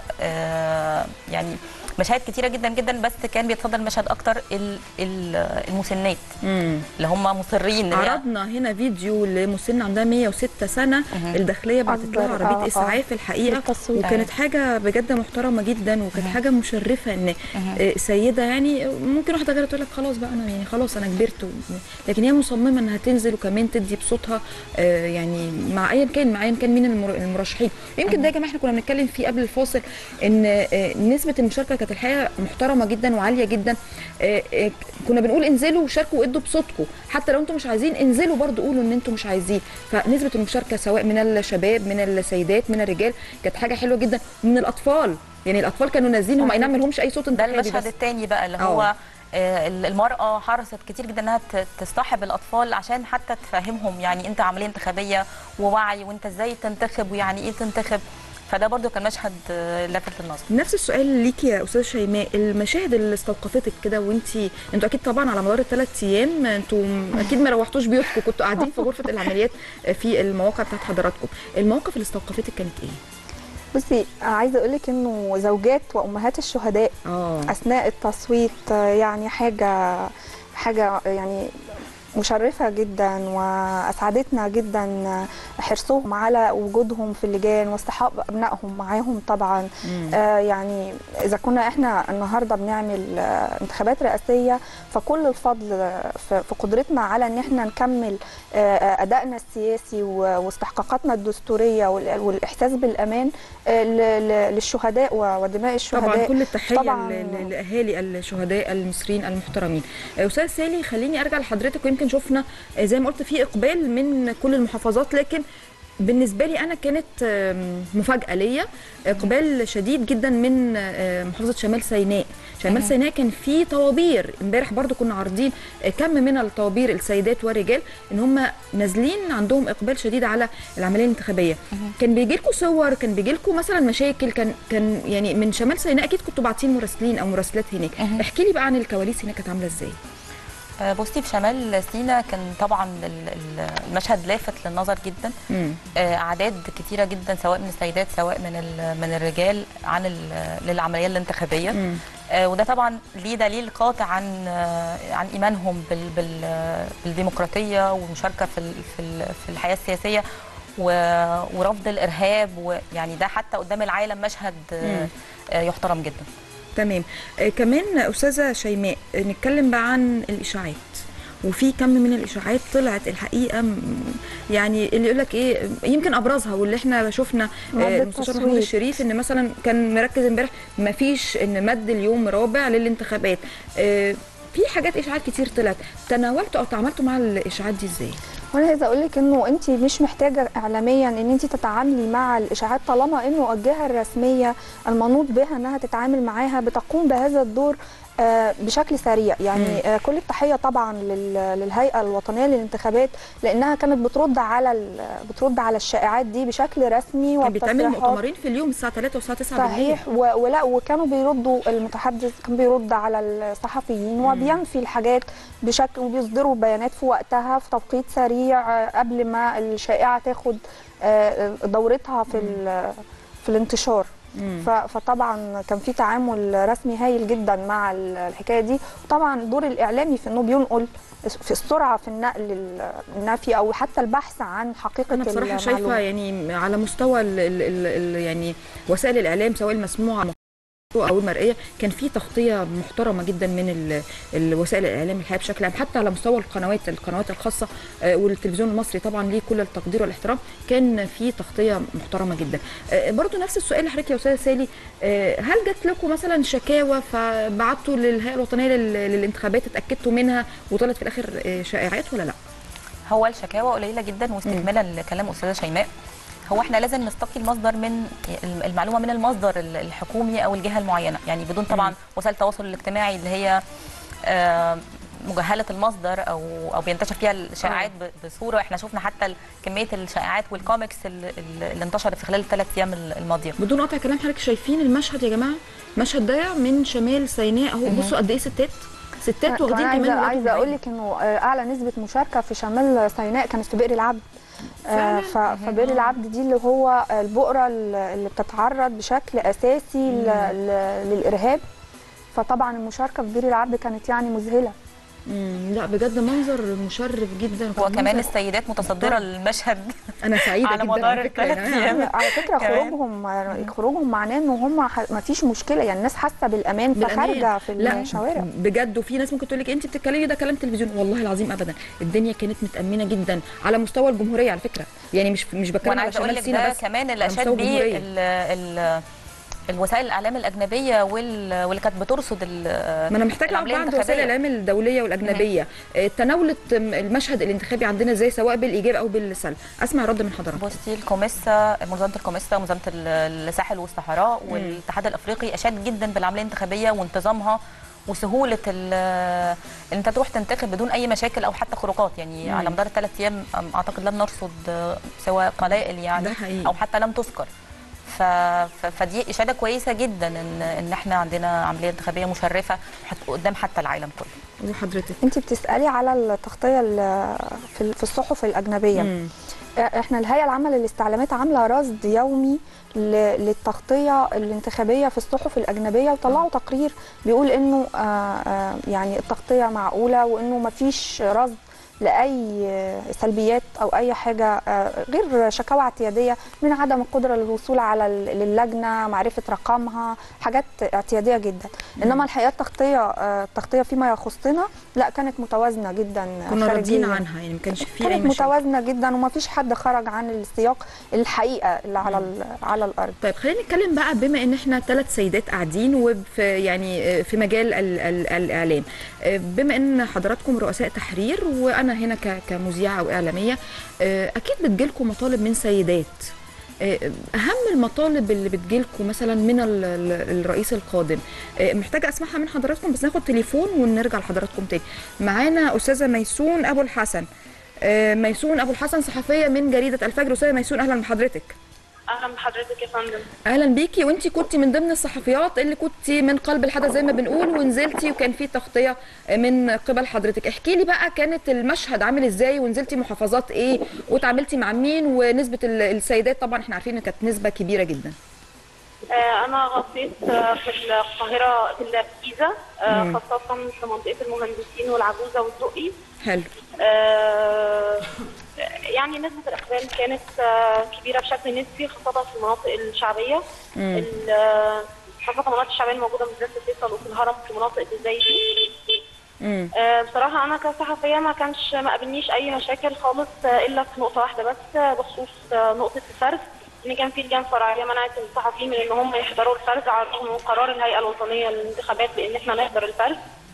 آه، يعني مشاهد كتيره جدا جدا بس كان بيتصدر المشهد اكتر ال- ال- المسنات مم. اللي هم مصرين إن هي- عرضنا هنا فيديو لمسن عندها 106 سنه مهم. الداخليه بعتت لها أكبر، عربيه آه، آه. اسعاف الحقيقه بالتصوير. وكانت حاجه بجد محترمه جدا وكانت حاجه مشرفه ان مهم. آه، سيده يعني ممكن واحده غيرها تقول لك خلاص بقى انا يعني خلاص انا كبرت و- لكن هي مصممه انها تنزل وكمان تدي بصوتها آه، يعني مع ايا كان مع ايا كان مين المر- المرشحين يمكن ده يا جماعه احنا كنا بنتكلم فيه قبل الفاصل ان آه، نسبه المشاركه كانت الحقيقه محترمه جدا وعاليه جدا آه، آه، كنا بنقول انزلوا وشاركوا وادوا بصوتكم حتى لو انتم مش عايزين انزلوا برضو قولوا ان انتم مش عايزين فنسبه المشاركه سواء من الشباب من السيدات من الرجال كانت حاجه حلوه جدا ومن الاطفال يعني الاطفال كانوا نازلين هم اي نعم لهمش اي صوت ده انتخابي المشهد بس. الثاني بقى اللي آه. هو آه، المرأة حرصت كتير جدا انها ت- تصطحب الاطفال عشان حتى تفهمهم يعني انت عملية انتخابية ووعي وانت ازاي تنتخب ويعني ايه تنتخب فده برضو كان مشهد آه، لافت للنظر نفس السؤال ليكي يا استاذه شيماء المشاهد اللي استوقفتك كده وانت انتوا اكيد طبعا على مدار الثلاث ايام انتوا اكيد ما روحتوش بيوتكم كنتوا قاعدين في غرفه العمليات في المواقع بتاعت حضراتكم المواقف اللي استوقفتك كانت ايه بصي عايزه اقول لك انه زوجات وامهات الشهداء اه اثناء التصويت آه، يعني حاجه حاجه يعني مشرفة جدا وأسعدتنا جدا آه، حرصهم على وجودهم في اللجان واصطحاب أبنائهم معاهم طبعا مم. آه يعني إذا كنا إحنا النهاردة بنعمل آه انتخابات رئاسية فكل الفضل آه، في في قدرتنا على إن إحنا نكمل آه، آه، أدائنا السياسي و- واستحقاقاتنا الدستورية وال- والإحساس بالأمان آه، ل- ل- للشهداء و- ودماء الشهداء طبعا كل التحيه طبعاً. ل- ل- لاهالي الشهداء المصريين المحترمين آه، استاذ سالي خليني ارجع لحضرتك ويمكن شفنا آه، زي ما قلت في اقبال من كل المحافظات لكن بالنسبه لي انا كانت آم، مفاجاه ليا اقبال شديد جدا من آه، محافظه شمال سيناء شمال سيناء كان في طوابير امبارح برضو كنا عارضين آه، كم من الطوابير السيدات والرجال ان هم نازلين عندهم اقبال شديد على العمليه الانتخابيه كان بيجي لكم صور كان بيجي لكم مثلا مشاكل كان كان يعني من شمال سيناء اكيد كنتوا باعتين مراسلين او مراسلات هناك مهم. احكي لي بقى عن الكواليس هناك كانت عامله ازاي آه، بصي في شمال سيناء كان طبعا ال- ال- المشهد لافت للنظر جدا امم آه، اعداد كتيره جدا سواء من السيدات سواء من ال- من الرجال عن ال- للعمليه الانتخابيه امم آه، وده طبعا ليه دليل قاطع عن آه، عن ايمانهم بال بال بالديمقراطيه والمشاركه في ال- في ال- في الحياه السياسيه و- ورفض الارهاب ويعني ده حتى قدام العالم مشهد آه، مم. آه، يحترم جدا تمام آه كمان استاذه شيماء آه، نتكلم بقى عن الاشاعات وفي كم من الاشاعات طلعت الحقيقه م- يعني اللي يقول لك ايه يمكن ابرزها واللي احنا شفنا مد آه، المستشار محمود التصويت. الشريف ان مثلا كان مركز امبارح ما فيش ان مد اليوم رابع للانتخابات آه، في حاجات اشاعات كتير طلعت تناولتوا او تعاملتوا مع الاشاعات دي ازاي وانا عايزه اقول لك انه انت مش محتاجه اعلاميا ان انت تتعاملي مع الاشاعات طالما انه الجهه الرسميه المنوط بها انها تتعامل معاها بتقوم بهذا الدور آه، بشكل سريع يعني آه، كل التحيه طبعا لل- للهيئه الوطنيه للانتخابات لانها كانت بترد على ال- بترد على الشائعات دي بشكل رسمي كان بيتعمل وبتصريحات مؤتمرين في اليوم الساعه 3 والساعه 9 بالليل صحيح و- ولا وكانوا بيردوا المتحدث كان بيرد على الصحفيين وبينفي الحاجات بشكل وبيصدروا بيانات في وقتها في توقيت سريع آه، قبل ما الشائعه تاخد آه، دورتها في ال- في الانتشار مم. ف- فطبعا كان في تعامل رسمي هايل جدا مع ال- الحكايه دي وطبعا دور الاعلامي في انه بينقل في السرعه في النقل ال- النفي او حتى البحث عن حقيقه انا بصراحه المعلومة. شايفه يعني على مستوى ال ال ال ال يعني وسائل الاعلام سواء المسموعه او المرئيه كان في تغطيه محترمه جدا من ال- الوسائل الاعلام الحقيقه بشكل عام حتى على مستوى القنوات القنوات الخاصه آه، والتلفزيون المصري طبعا ليه كل التقدير والاحترام كان في تغطيه محترمه جدا آه، برضو نفس السؤال لحضرتك يا استاذه سالي آه، هل جات لكم مثلا شكاوى فبعتوا للهيئه الوطنيه لل- للانتخابات اتاكدتوا منها وطلعت في الاخر آه، شائعات ولا لا هو الشكاوى قليله جدا واستكمالا لكلام استاذه شيماء هو احنا لازم نستقي المصدر من المعلومه من المصدر الحكومي او الجهه المعينه يعني بدون طبعا وسائل التواصل الاجتماعي اللي هي آه، مجهله المصدر او او بينتشر فيها الشائعات ب- بصوره احنا شفنا حتى ال- كميه الشائعات والكوميكس اللي, اللي انتشرت في خلال الثلاث ايام الماضيه بدون قطع كلام حضرتك شايفين المشهد يا جماعه المشهد ده من شمال سيناء اهو بصوا قد ايه ستات ستات كمان واخدين عايزه كمان ولادهم عايزه اقول معاهم. لك انه آه، اعلى نسبه مشاركه في شمال سيناء كانت في بئر العبد آه، ف- فبئر العبد دي اللي هو البؤره اللي بتتعرض بشكل اساسي ل- ل- للارهاب فطبعا المشاركه في بئر العبد كانت يعني مذهله مم، لا بجد منظر مشرف جدا هو كمان منظر- السيدات متصدره المشهد انا سعيده على جدا مدار على فكره الثلاث يعني. ايام على فكره كمان. خروجهم خروجهم معناه ان هم ما فيش مشكله يعني الناس حاسه بالامان بالأمان. فخارجه في لا الشوارع بجد وفي ناس ممكن تقول لك انت بتتكلمي ده كلام تلفزيون والله العظيم ابدا الدنيا كانت متامنه جدا على مستوى الجمهوريه على فكره يعني مش مش بتكلم وانا على عايزه اقول شمال لك سيناء ده بس كمان اللي على اشاد مستوى بيه الجمهورية. ال- ال- الوسائل الاعلام الاجنبيه وال- واللي كانت بترصد ال- ما انا محتاجه اعرف العملية بقى عند وسائل الانتخابية. الاعلام الدوليه والاجنبيه آه، تناولت المشهد الانتخابي عندنا ازاي سواء بالايجاب او بالسلب اسمع الرد من حضرتك بصي الكوميسا منظمه الكوميسا منظمه ال- الساحل والصحراء والاتحاد الافريقي اشاد جدا بالعمليه الانتخابيه وانتظامها وسهوله ال- ان انت تروح تنتخب بدون اي مشاكل او حتى خروقات يعني مم. على مدار الثلاث ايام أم- اعتقد لم نرصد آه، سواء قلائل يعني ده حقيقي. او حتى لم تذكر ف... ف... فدي اشاده كويسه جدا ان ان احنا عندنا عمليه انتخابيه مشرفه حت... قدام حتى العالم كله وحضرتك انت بتسالي على التغطيه ال- في في الصحف الاجنبيه مم. احنا الهيئه العامه للاستعلامات عامله رصد يومي ل- للتغطيه الانتخابيه في الصحف الاجنبيه وطلعوا تقرير بيقول انه آه، آه، يعني التغطيه معقوله وانه ما فيش رصد لاي آه، سلبيات او اي حاجه آه، غير شكاوى اعتياديه من عدم القدره للوصول على ال- للجنه معرفه رقمها حاجات اعتياديه جدا انما الحقيقه التغطيه آه، التغطيه فيما يخصنا لا كانت متوازنه جدا كنا راضيين خارجياً. عنها يعني ما كانش في اي كانت مشاكل متوازنه جدا وما فيش حد خرج عن السياق الحقيقه اللي على ال- على الارض طيب خلينا نتكلم بقى بما ان احنا ثلاث سيدات قاعدين وفي يعني في مجال ال ال الاعلام بما ان حضراتكم رؤساء تحرير وانا هنا ك- كمذيعه واعلاميه اكيد بتجيلكم مطالب من سيدات اهم المطالب اللي بتجيلكم مثلا من ال- ال- الرئيس القادم محتاجه اسمعها من حضراتكم بس ناخد تليفون ونرجع لحضراتكم تاني معانا استاذه ميسون ابو الحسن ميسون ابو الحسن صحفيه من جريده الفجر استاذه ميسون اهلا بحضرتك اهلا بحضرتك يا فندم اهلا بيكي وانت كنت من ضمن الصحفيات اللي كنت من قلب الحدث زي ما بنقول ونزلتي وكان في تغطيه من قبل حضرتك احكي لي بقى كانت المشهد عامل ازاي ونزلتي محافظات ايه وتعاملتي مع مين ونسبه ال- السيدات طبعا احنا عارفين ان كانت نسبه كبيره جدا آه، انا غطيت آه، في القاهره في الجيزه آه، خاصه في منطقه المهندسين والعجوزه والدقي حلو آه، يعني نسبه الاقبال كانت آه، كبيره بشكل نسبي خاصه في المناطق الشعبيه ال- آه، خاصه المناطق الشعبيه الموجوده في مدرسه فيصل وفي الهرم في مناطق زي دي امم آه، بصراحة أنا كصحفية ما كانش ما قابلنيش أي مشاكل خالص آه، إلا في نقطة واحدة بس آه، بخصوص آه، نقطة الفرز إن كان في لجان فرعية منعت الصحفيين من إن هم يحضروا الفرز على الرغم من قرار الهيئة الوطنية للانتخابات بإن إحنا نحضر الفرز.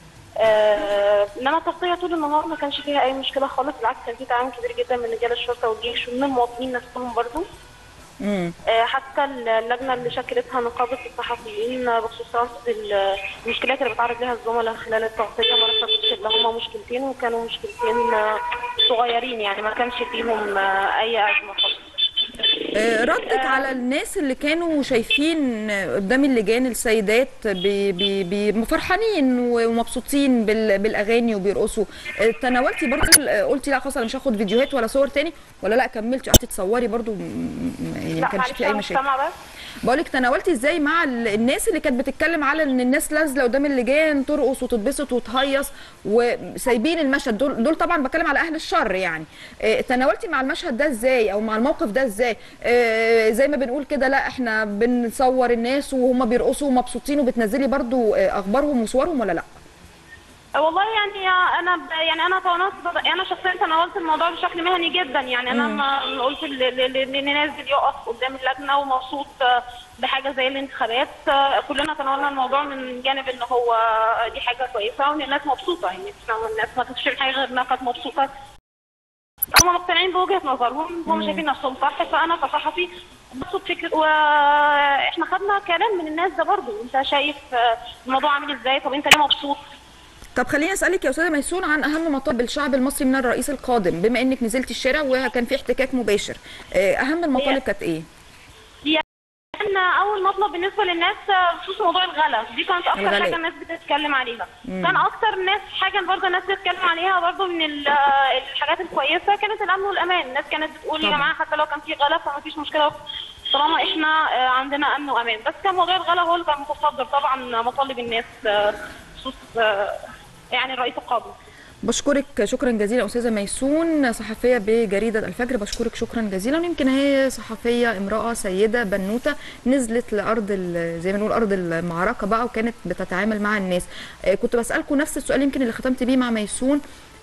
آه، إنما التغطية طول النهار ما كانش فيها أي مشكلة خالص بالعكس كان في تعاون كبير جدا من رجال الشرطة والجيش ومن المواطنين نفسهم برضه. امم آه، حتى اللجنه اللي شكلتها نقابه الصحفيين آه، بخصوص رصد ال- المشكلات اللي بيتعرض لها الزملاء خلال التغطيه ما رصدتش الا هم مشكلتين وكانوا مشكلتين آه، صغيرين يعني ما كانش فيهم آه، اي ازمه خالص. آه، ردك على الناس اللي كانوا شايفين قدام اللجان السيدات بي بي بي فرحانين ومبسوطين بال- بالاغاني وبيرقصوا آه، تناولتي برضو آه، قلتي لا خلاص انا مش هاخد فيديوهات ولا صور تاني ولا لا كملتي قعدتي تصوري برضو م- م- يعني ما لا كانش معلش في اي انا مش مشاكل سامعه بس بقولك تناولتي ازاي مع ال- الناس اللي كانت بتتكلم على ان الناس نازله قدام اللجان ترقص وتتبسط وتهيص وسايبين المشهد دول دول طبعا بتكلم على اهل الشر يعني آه، تناولتي مع المشهد ده ازاي او مع الموقف ده ازاي آه، زي ما بنقول كده لا احنا بنصور الناس وهم بيرقصوا ومبسوطين وبتنزلي برضو آه، اخبارهم وصورهم ولا لا آه، والله يعني انا ب- يعني انا تناولت انا شخصيا تناولت الموضوع بشكل مهني جدا يعني انا ما قلت ل- ل- ل- ان نازل يقف قدام اللجنه ومبسوط آه، بحاجه زي الانتخابات آه، كلنا تناولنا الموضوع من جانب ان هو دي حاجه كويسه وان الناس مبسوطه يعني احنا الناس ما كانتش شايفين حاجه غير انها كانت مبسوطه هم مقتنعين بوجهه نظرهم هم شايفين نفسهم صح فانا كصحفي بصوا فكر واحنا خدنا كلام من الناس ده برضو انت شايف آه، الموضوع عامل ازاي طب انت ليه مبسوط طب خليني اسالك يا استاذه ميسون عن اهم مطالب الشعب المصري من الرئيس القادم بما انك نزلتي الشارع وكان في احتكاك مباشر آه، اهم المطالب كانت ايه كان اول مطلب بالنسبه للناس بخصوص موضوع الغلا دي كانت اكتر الغلاء. حاجه الناس بتتكلم عليها مم. كان اكتر ناس حاجه برضه الناس بتتكلم عليها برضه من ال- الحاجات الكويسه كانت الامن والامان الناس كانت بتقول يا طبعا. جماعه حتى لو كان في غلا فما فيش مشكله طالما احنا آه، عندنا امن وامان بس كان موضوع الغلا هو اللي كان متصدر طبعا مطالب الناس آه، بخصوص آه، يعني الرئيس القادم بشكرك شكرا جزيلا استاذه ميسون صحفيه بجريده الفجر بشكرك شكرا جزيلا ويمكن هي صحفيه امراه سيده بنوته نزلت لارض ال- زي ما نقول ارض المعركه بقى وكانت بتتعامل مع الناس آه، كنت بسالكم نفس السؤال يمكن اللي ختمت بيه مع ميسون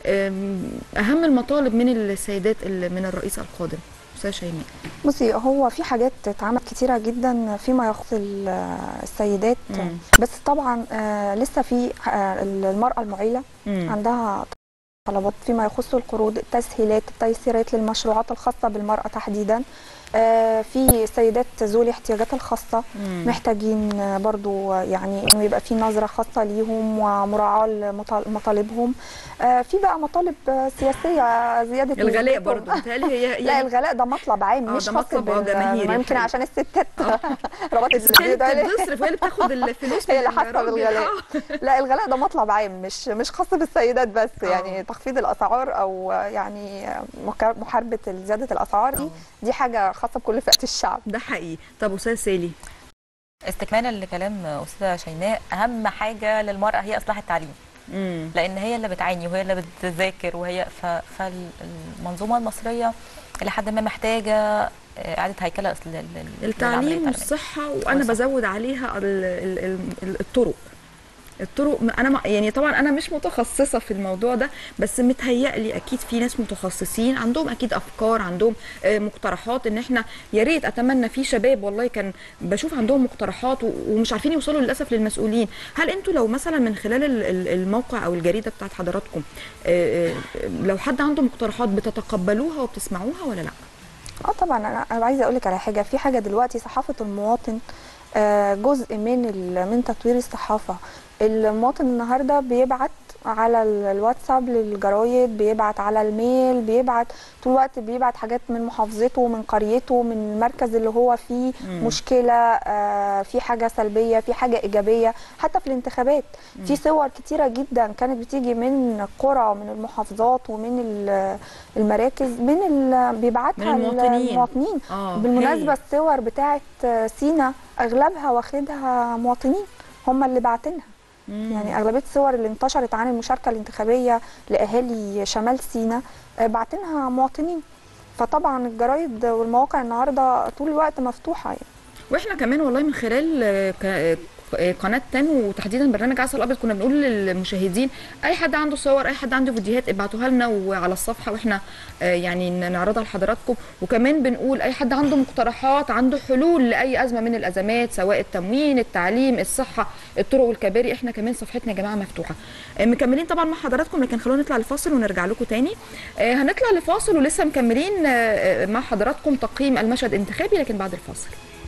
آم، اهم المطالب من السيدات اللي من الرئيس القادم استاذه شيماء بصي هو في حاجات اتعملت كتيرة جدا فيما يخص ال- السيدات مم. بس طبعا آه، لسه في آه، المرأة المعيلة مم. عندها طلبات فيما يخص القروض التسهيلات التيسيرات للمشروعات الخاصة بالمرأة تحديدا آه، في سيدات ذوي الاحتياجات الخاصة مم. محتاجين آه، برضو آه، يعني انه يبقى في نظرة خاصة ليهم ومراعاة لمطالبهم آه، في بقى مطالب آه، سياسية زيادة الغلاء نسبتهم. برضو متهيألي هي لا الغلاء ده مطلب عام آه، مش ده خاص مطلب، آه، بال- جماهيري ما يمكن الحقيقة. عشان الستات آه. ربطت الست الفيديو ده ليه؟ بتصرف وهي اللي بتاخد الفلوس هي من اللي حاسه الراجل. بالغلاء آه. لا الغلاء ده مطلب عام مش مش خاص بالسيدات بس آه. يعني تخفيض الاسعار او يعني مكا- محاربه زياده الاسعار دي دي حاجه خاصه بكل فئات الشعب ده حقيقي طب استاذ سالي استكمالا لكلام استاذه شيماء اهم حاجه للمراه هي اصلاح التعليم امم لان هي اللي بتعاني وهي اللي بتذاكر وهي ف- فالمنظومه المصريه الى حد ما محتاجه آه، اعاده هيكله لل- لل- للعملية التعليم التعليمية. والصحه وانا والصحة. بزود عليها ال- ال- ال- الطرق الطرق انا ما- يعني طبعا انا مش متخصصه في الموضوع ده بس متهيألي اكيد في ناس متخصصين عندهم اكيد افكار عندهم آه، مقترحات ان احنا يا ريت اتمنى في شباب والله كان بشوف عندهم مقترحات و- ومش عارفين يوصلوا للاسف للمسؤولين هل انتوا لو مثلا من خلال ال- ال- الموقع او الجريده بتاعت حضراتكم آه، آه، لو حد عنده مقترحات بتتقبلوها وبتسمعوها ولا لا اه طبعا انا انا عايزه اقول لك على حاجه في حاجه دلوقتي صحافه المواطن آه، جزء من ال- من تطوير الصحافه المواطن النهارده بيبعت على ال- الواتساب للجرايد بيبعت على الميل بيبعت طول الوقت بيبعت حاجات من محافظته من قريته من المركز اللي هو فيه مم. مشكله آه، في حاجه سلبيه في حاجه ايجابيه حتى في الانتخابات في صور كتيره جدا كانت بتيجي من القرى ومن المحافظات ومن ال- المراكز من ال- بيبعتها من المواطنين. المواطنين اه بالمناسبه هايل. الصور بتاعت سينا اغلبها واخدها مواطنين هم اللي باعتينها مم. يعني اغلبيه الصور اللي انتشرت عن المشاركه الانتخابيه لاهالي شمال سينا آه، باعتينها مواطنين فطبعا الجرايد والمواقع النهارده طول الوقت مفتوحه يعني. واحنا كمان والله من خلال آه، ك- آه، قناه تن وتحديدا برنامج عسل ابيض كنا بنقول للمشاهدين اي حد عنده صور اي حد عنده فيديوهات ابعتوها لنا وعلى الصفحه واحنا آه، يعني ن- نعرضها لحضراتكم وكمان بنقول اي حد عنده مقترحات عنده حلول لاي ازمه من الازمات سواء التموين التعليم الصحه الطرق والكباري احنا كمان صفحتنا يا جماعه مفتوحه آه، مكملين طبعا مع حضراتكم لكن خلونا نطلع لفاصل ونرجع لكم تاني آه، هنطلع لفاصل ولسه مكملين آه، آه، مع حضراتكم تقييم المشهد الانتخابي لكن بعد الفاصل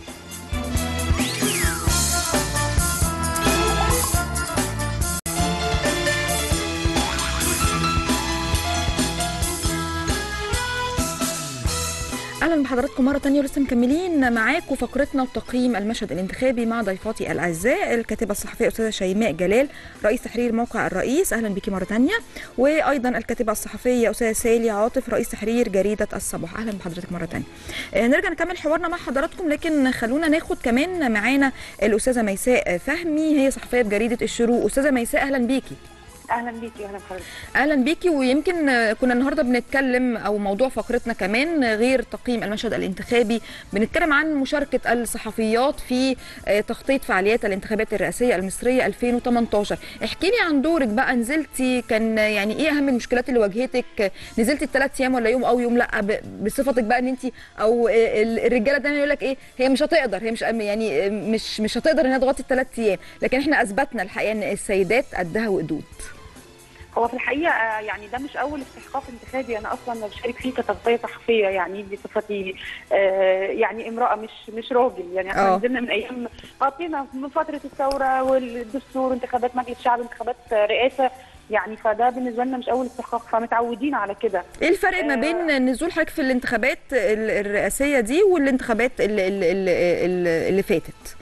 اهلا بحضراتكم مره تانية ولسه مكملين معاكم فقرتنا وتقييم المشهد الانتخابي مع ضيفاتي الاعزاء الكاتبه الصحفيه استاذه شيماء جلال رئيس تحرير موقع الرئيس اهلا بيكي مره تانية وايضا الكاتبه الصحفيه استاذه سالي عاطف رئيس تحرير جريده الصباح اهلا بحضرتك مره تانية آه، نرجع نكمل حوارنا مع حضراتكم لكن خلونا ناخد كمان معانا الاستاذه ميساء فهمي هي صحفيه بجريده الشروق استاذه ميساء اهلا بيكي اهلا بيكي اهلا بحضرتك اهلا بيكي ويمكن آه، كنا النهارده بنتكلم او موضوع فقرتنا كمان آه، غير تقييم المشهد الانتخابي بنتكلم عن مشاركه الصحفيات في آه، تخطيط فعاليات الانتخابات الرئاسيه المصريه 2018 احكي لي عن دورك بقى نزلتي كان آه، يعني ايه اهم المشكلات اللي واجهتك آه، نزلتي الثلاث ايام ولا يوم او يوم لا ب- بصفتك بقى ان انت او آه، ال- الرجاله دايما يقول لك ايه هي مش هتقدر هي مش يعني آه، مش مش هتقدر انها تغطي الثلاث ايام لكن احنا اثبتنا الحقيقه ان السيدات قدها وقدود هو في الحقيقه آه، يعني ده مش اول استحقاق انتخابي انا اصلا بشارك فيه كتغطيه صحفيه يعني بصفتي آه، يعني امراه مش مش راجل يعني احنا آه. نزلنا من ايام غطينا من فتره الثوره والدستور انتخابات مجلس شعب انتخابات آه، رئاسه يعني فده بالنسبه لنا مش اول استحقاق فمتعودين على كده ايه الفرق ما بين نزول حضرتك في الانتخابات ال- الرئاسيه دي والانتخابات اللي, اللي, اللي, اللي فاتت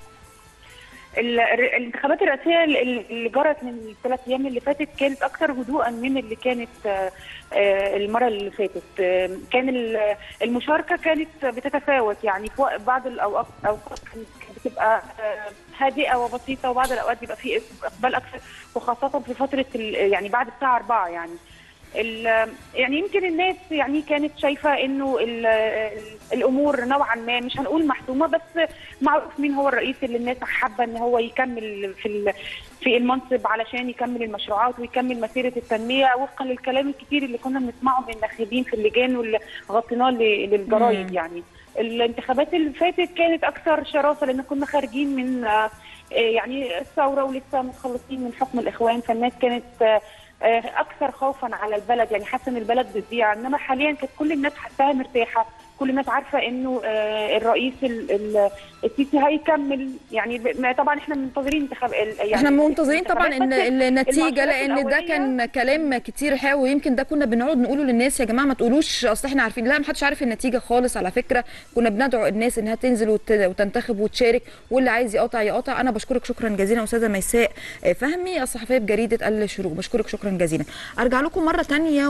ال- ال- الانتخابات الرئاسيه ال- اللي جرت من الثلاث ايام اللي فاتت كانت اكثر هدوءا من اللي كانت آه، آه، المره اللي فاتت آه، كان ال- المشاركه كانت بتتفاوت يعني في وق- بعض الاوقات أوقات كانت بتبقى آه، هادئه وبسيطه وبعض الاوقات بيبقى في اقبال اكثر وخاصه في فتره ال- يعني بعد الساعه 4 يعني ال- يعني يمكن الناس يعني كانت شايفه انه ال- ال- الامور نوعا ما مش هنقول محسومه بس معروف مين هو الرئيس اللي الناس حابه ان هو يكمل في ال- في المنصب علشان يكمل المشروعات ويكمل مسيره التنميه وفقا للكلام الكتير اللي كنا بنسمعه من الناخبين في اللجان واللي غطيناه ل- للجرايد مم. يعني الانتخابات اللي فاتت كانت اكثر شراسه لان كنا خارجين من آه، آه، يعني الثوره ولسه متخلصين من حكم الاخوان فالناس كانت آه، آه، اكثر خوفا على البلد يعني حاسه ان البلد بتضيع انما حاليا كانت كل الناس حاساها مرتاحه كل الناس عارفه انه آه، الرئيس ال- ال- السيسي هيكمل يعني ب- ما- طبعا احنا منتظرين انتخاب ال- يعني احنا منتظرين طبعا ان الانتخابات، بس النتيجه المؤشرات لان ده الأولية- كان كلام كتير حلو ويمكن ده كنا بنقعد نقوله للناس يا جماعه ما تقولوش اصل احنا عارفين لا ما حدش عارف النتيجه خالص على فكره كنا بندعو الناس انها تنزل وت- وتنتخب وتشارك واللي عايز يقاطع يقاطع انا بشكرك شكرا جزيلا استاذه ميساء فهمي الصحفيه بجريده الشروق بشكرك شكرا جزيلا ارجع لكم مره تانية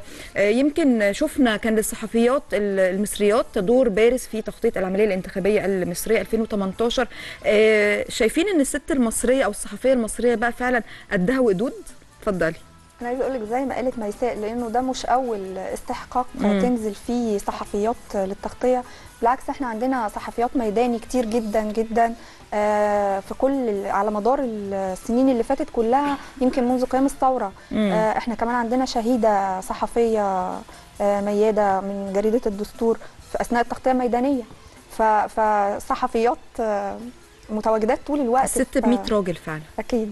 ويمكن شفنا كان للصحفيات المصريات دور بارز في تخطيط العمليه الانتخابيه المصريه 2018 آه، شايفين ان الست المصريه او الصحفيه المصريه بقى فعلا قدها وقدود اتفضلي انا عايزه اقول لك زي ما قالت ميساء لانه ده مش اول استحقاق مم. تنزل فيه صحفيات للتغطيه بالعكس احنا عندنا صحفيات ميداني كتير جدا جدا آه، في كل ال- على مدار السنين اللي فاتت كلها يمكن منذ قيام الثوره مم. آه، احنا كمان عندنا شهيده صحفيه آه، مياده من جريده الدستور في اثناء التغطيه الميدانيه ف- فصحفيات آه، متواجدات طول الوقت الست ف- ب 100 راجل فعلا اكيد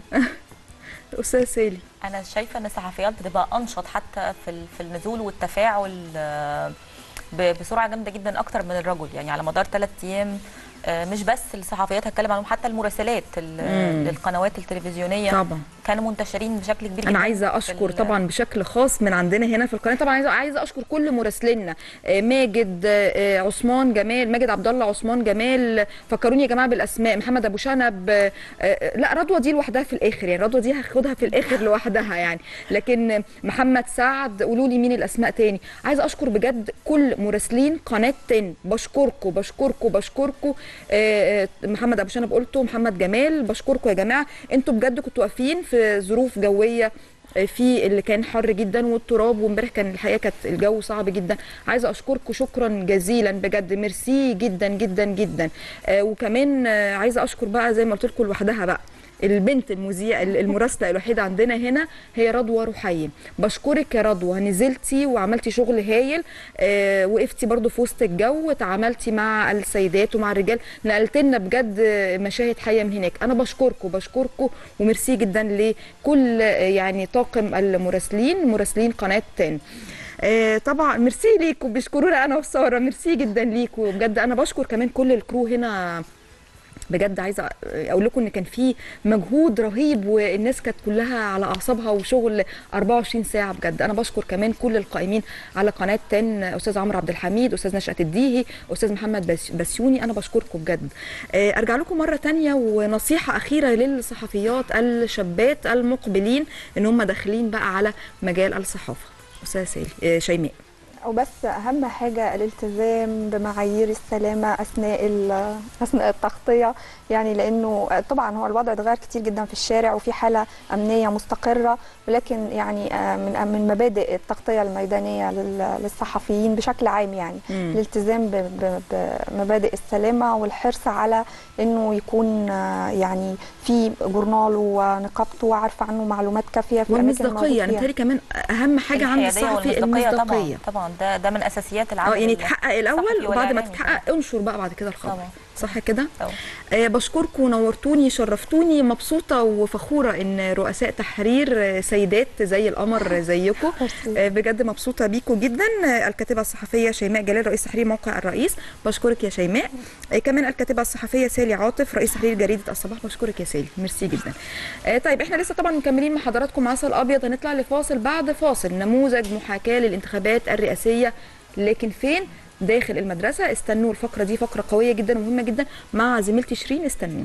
استاذ سالي انا شايفه ان الصحفيات بتبقى انشط حتى في ال- في النزول والتفاعل آه، ب- بسرعه جامده جدا اكتر من الرجل يعني على مدار ثلاث ايام آه، مش بس الصحفيات هتكلم عنهم حتى المراسلات ال- مم. للقنوات التلفزيونيه طبعا كانوا منتشرين بشكل كبير انا جدا عايزه في اشكر ال- طبعا بشكل خاص من عندنا هنا في القناه طبعا عايزه عايزه اشكر كل مراسلينا آه، ماجد آه، عثمان جمال ماجد عبد الله عثمان جمال فكروني يا جماعه بالاسماء محمد ابو شنب آه، آه، لا رضوى دي لوحدها في الاخر يعني رضوى دي هاخدها في الاخر لوحدها يعني لكن محمد سعد قولوا لي مين الاسماء تاني عايزه اشكر بجد كل مراسلين قناه تن بشكركم بشكركم بشكركم آه، آه، محمد ابو شنب قلته محمد جمال بشكركم يا جماعه انتوا بجد كنتوا واقفين في ظروف جويه آه، في اللي كان حر جدا والتراب وامبارح كان الحقيقه كانت الجو صعب جدا عايزه اشكركم شكرا جزيلا بجد ميرسي جدا جدا جدا آه، وكمان آه، عايزه اشكر بقى زي ما قلت لكم لوحدها بقى البنت المذيعه المراسله الوحيده عندنا هنا هي رضوى رحيم بشكرك يا رضوى نزلتي وعملتي شغل هايل آه وقفتي برضو في وسط الجو تعاملتي مع السيدات ومع الرجال نقلت لنا بجد مشاهد حيه من هناك انا بشكركم بشكركم وميرسي جدا لكل آه، يعني طاقم المراسلين مراسلين قناه تاني آه طبعا ميرسي ليكم بيشكرونا انا وساره ميرسي جدا ليكم بجد انا بشكر كمان كل الكرو هنا بجد عايزه اقول لكم ان كان في مجهود رهيب والناس كانت كلها على اعصابها وشغل 24 ساعه بجد انا بشكر كمان كل القائمين على قناه تن استاذ عمرو عبد الحميد استاذ نشأة الديهي استاذ محمد بس- بسيوني انا بشكركم بجد آه، ارجع لكم مره تانية ونصيحه اخيره للصحفيات الشابات المقبلين ان هم داخلين بقى على مجال الصحافه استاذ سالي آه، شيماء وبس اهم حاجه الالتزام بمعايير السلامه اثناء ال- اثناء التغطيه يعني لانه طبعا هو الوضع اتغير كتير جدا في الشارع وفي حاله امنيه مستقره ولكن يعني آه، من من مبادئ التغطيه الميدانيه لل- للصحفيين بشكل عام يعني مم. الالتزام ب- ب- بمبادئ السلامه والحرص على انه يكون آه، يعني في جورنال ونقابته وعارفه عنه معلومات كافيه في الاماكن والمصداقيه الموجود يعني فيها. متهيألي كمان اهم حاجه عند الحيادية الصحفي والمصداقية المصداقيه طبعا طبعا ده ده من اساسيات العمل اه يعني ال- تحقق الاول الصحفي وبعد ما والإعلامي تتحقق انشر بقى بعد كده الخبر طبعا صح كده أو. آه بشكركم نورتوني شرفتوني مبسوطه وفخوره ان رؤساء تحرير آه، سيدات زي القمر زيكم آه بجد مبسوطه بيكم جدا آه الكاتبه الصحفيه شيماء جلال رئيس تحرير موقع الرئيس بشكرك يا شيماء آه كمان الكاتبه الصحفيه سالي عاطف رئيس تحرير جريده الصباح بشكرك يا سالي ميرسي جدا آه طيب احنا لسه طبعا مكملين مع حضراتكم عسل ابيض هنطلع لفاصل بعد فاصل نموذج محاكاه للانتخابات الرئاسيه لكن فين داخل المدرسه استنوا الفقره دي فقره قويه جدا ومهمه جدا مع زميلتي شيرين استنونا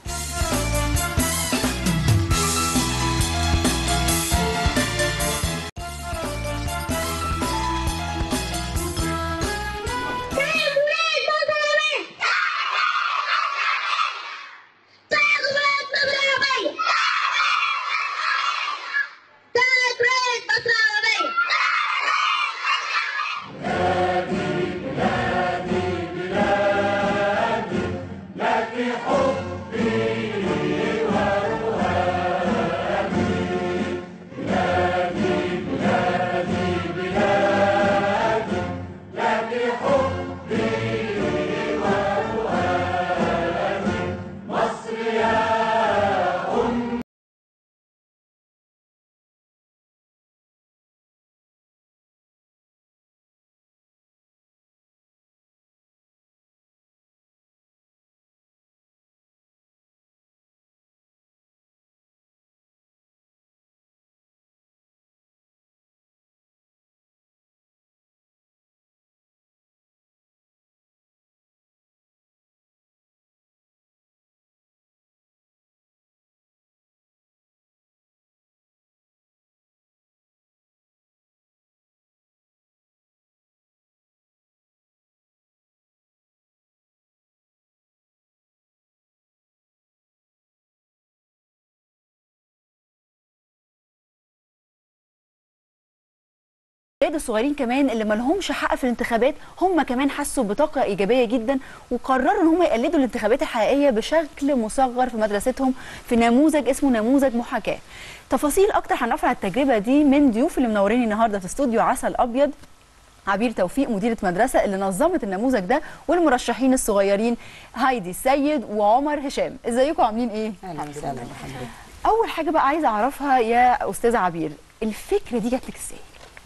الولاد الصغيرين كمان اللي ما لهمش حق في الانتخابات هم كمان حسوا بطاقه ايجابيه جدا وقرروا ان هم يقلدوا الانتخابات الحقيقيه بشكل مصغر في مدرستهم في نموذج اسمه نموذج محاكاه. تفاصيل اكتر هنعرف على التجربه دي من ضيوف اللي منورين النهارده في استوديو عسل ابيض عبير توفيق مديرة مدرسة اللي نظمت النموذج ده والمرشحين الصغيرين هايدي السيد وعمر هشام ازيكم عاملين ايه؟ اهلا وسهلا بحضرتك اول حاجة بقى عايزة اعرفها يا استاذة عبير الفكرة دي جات لك ازاي؟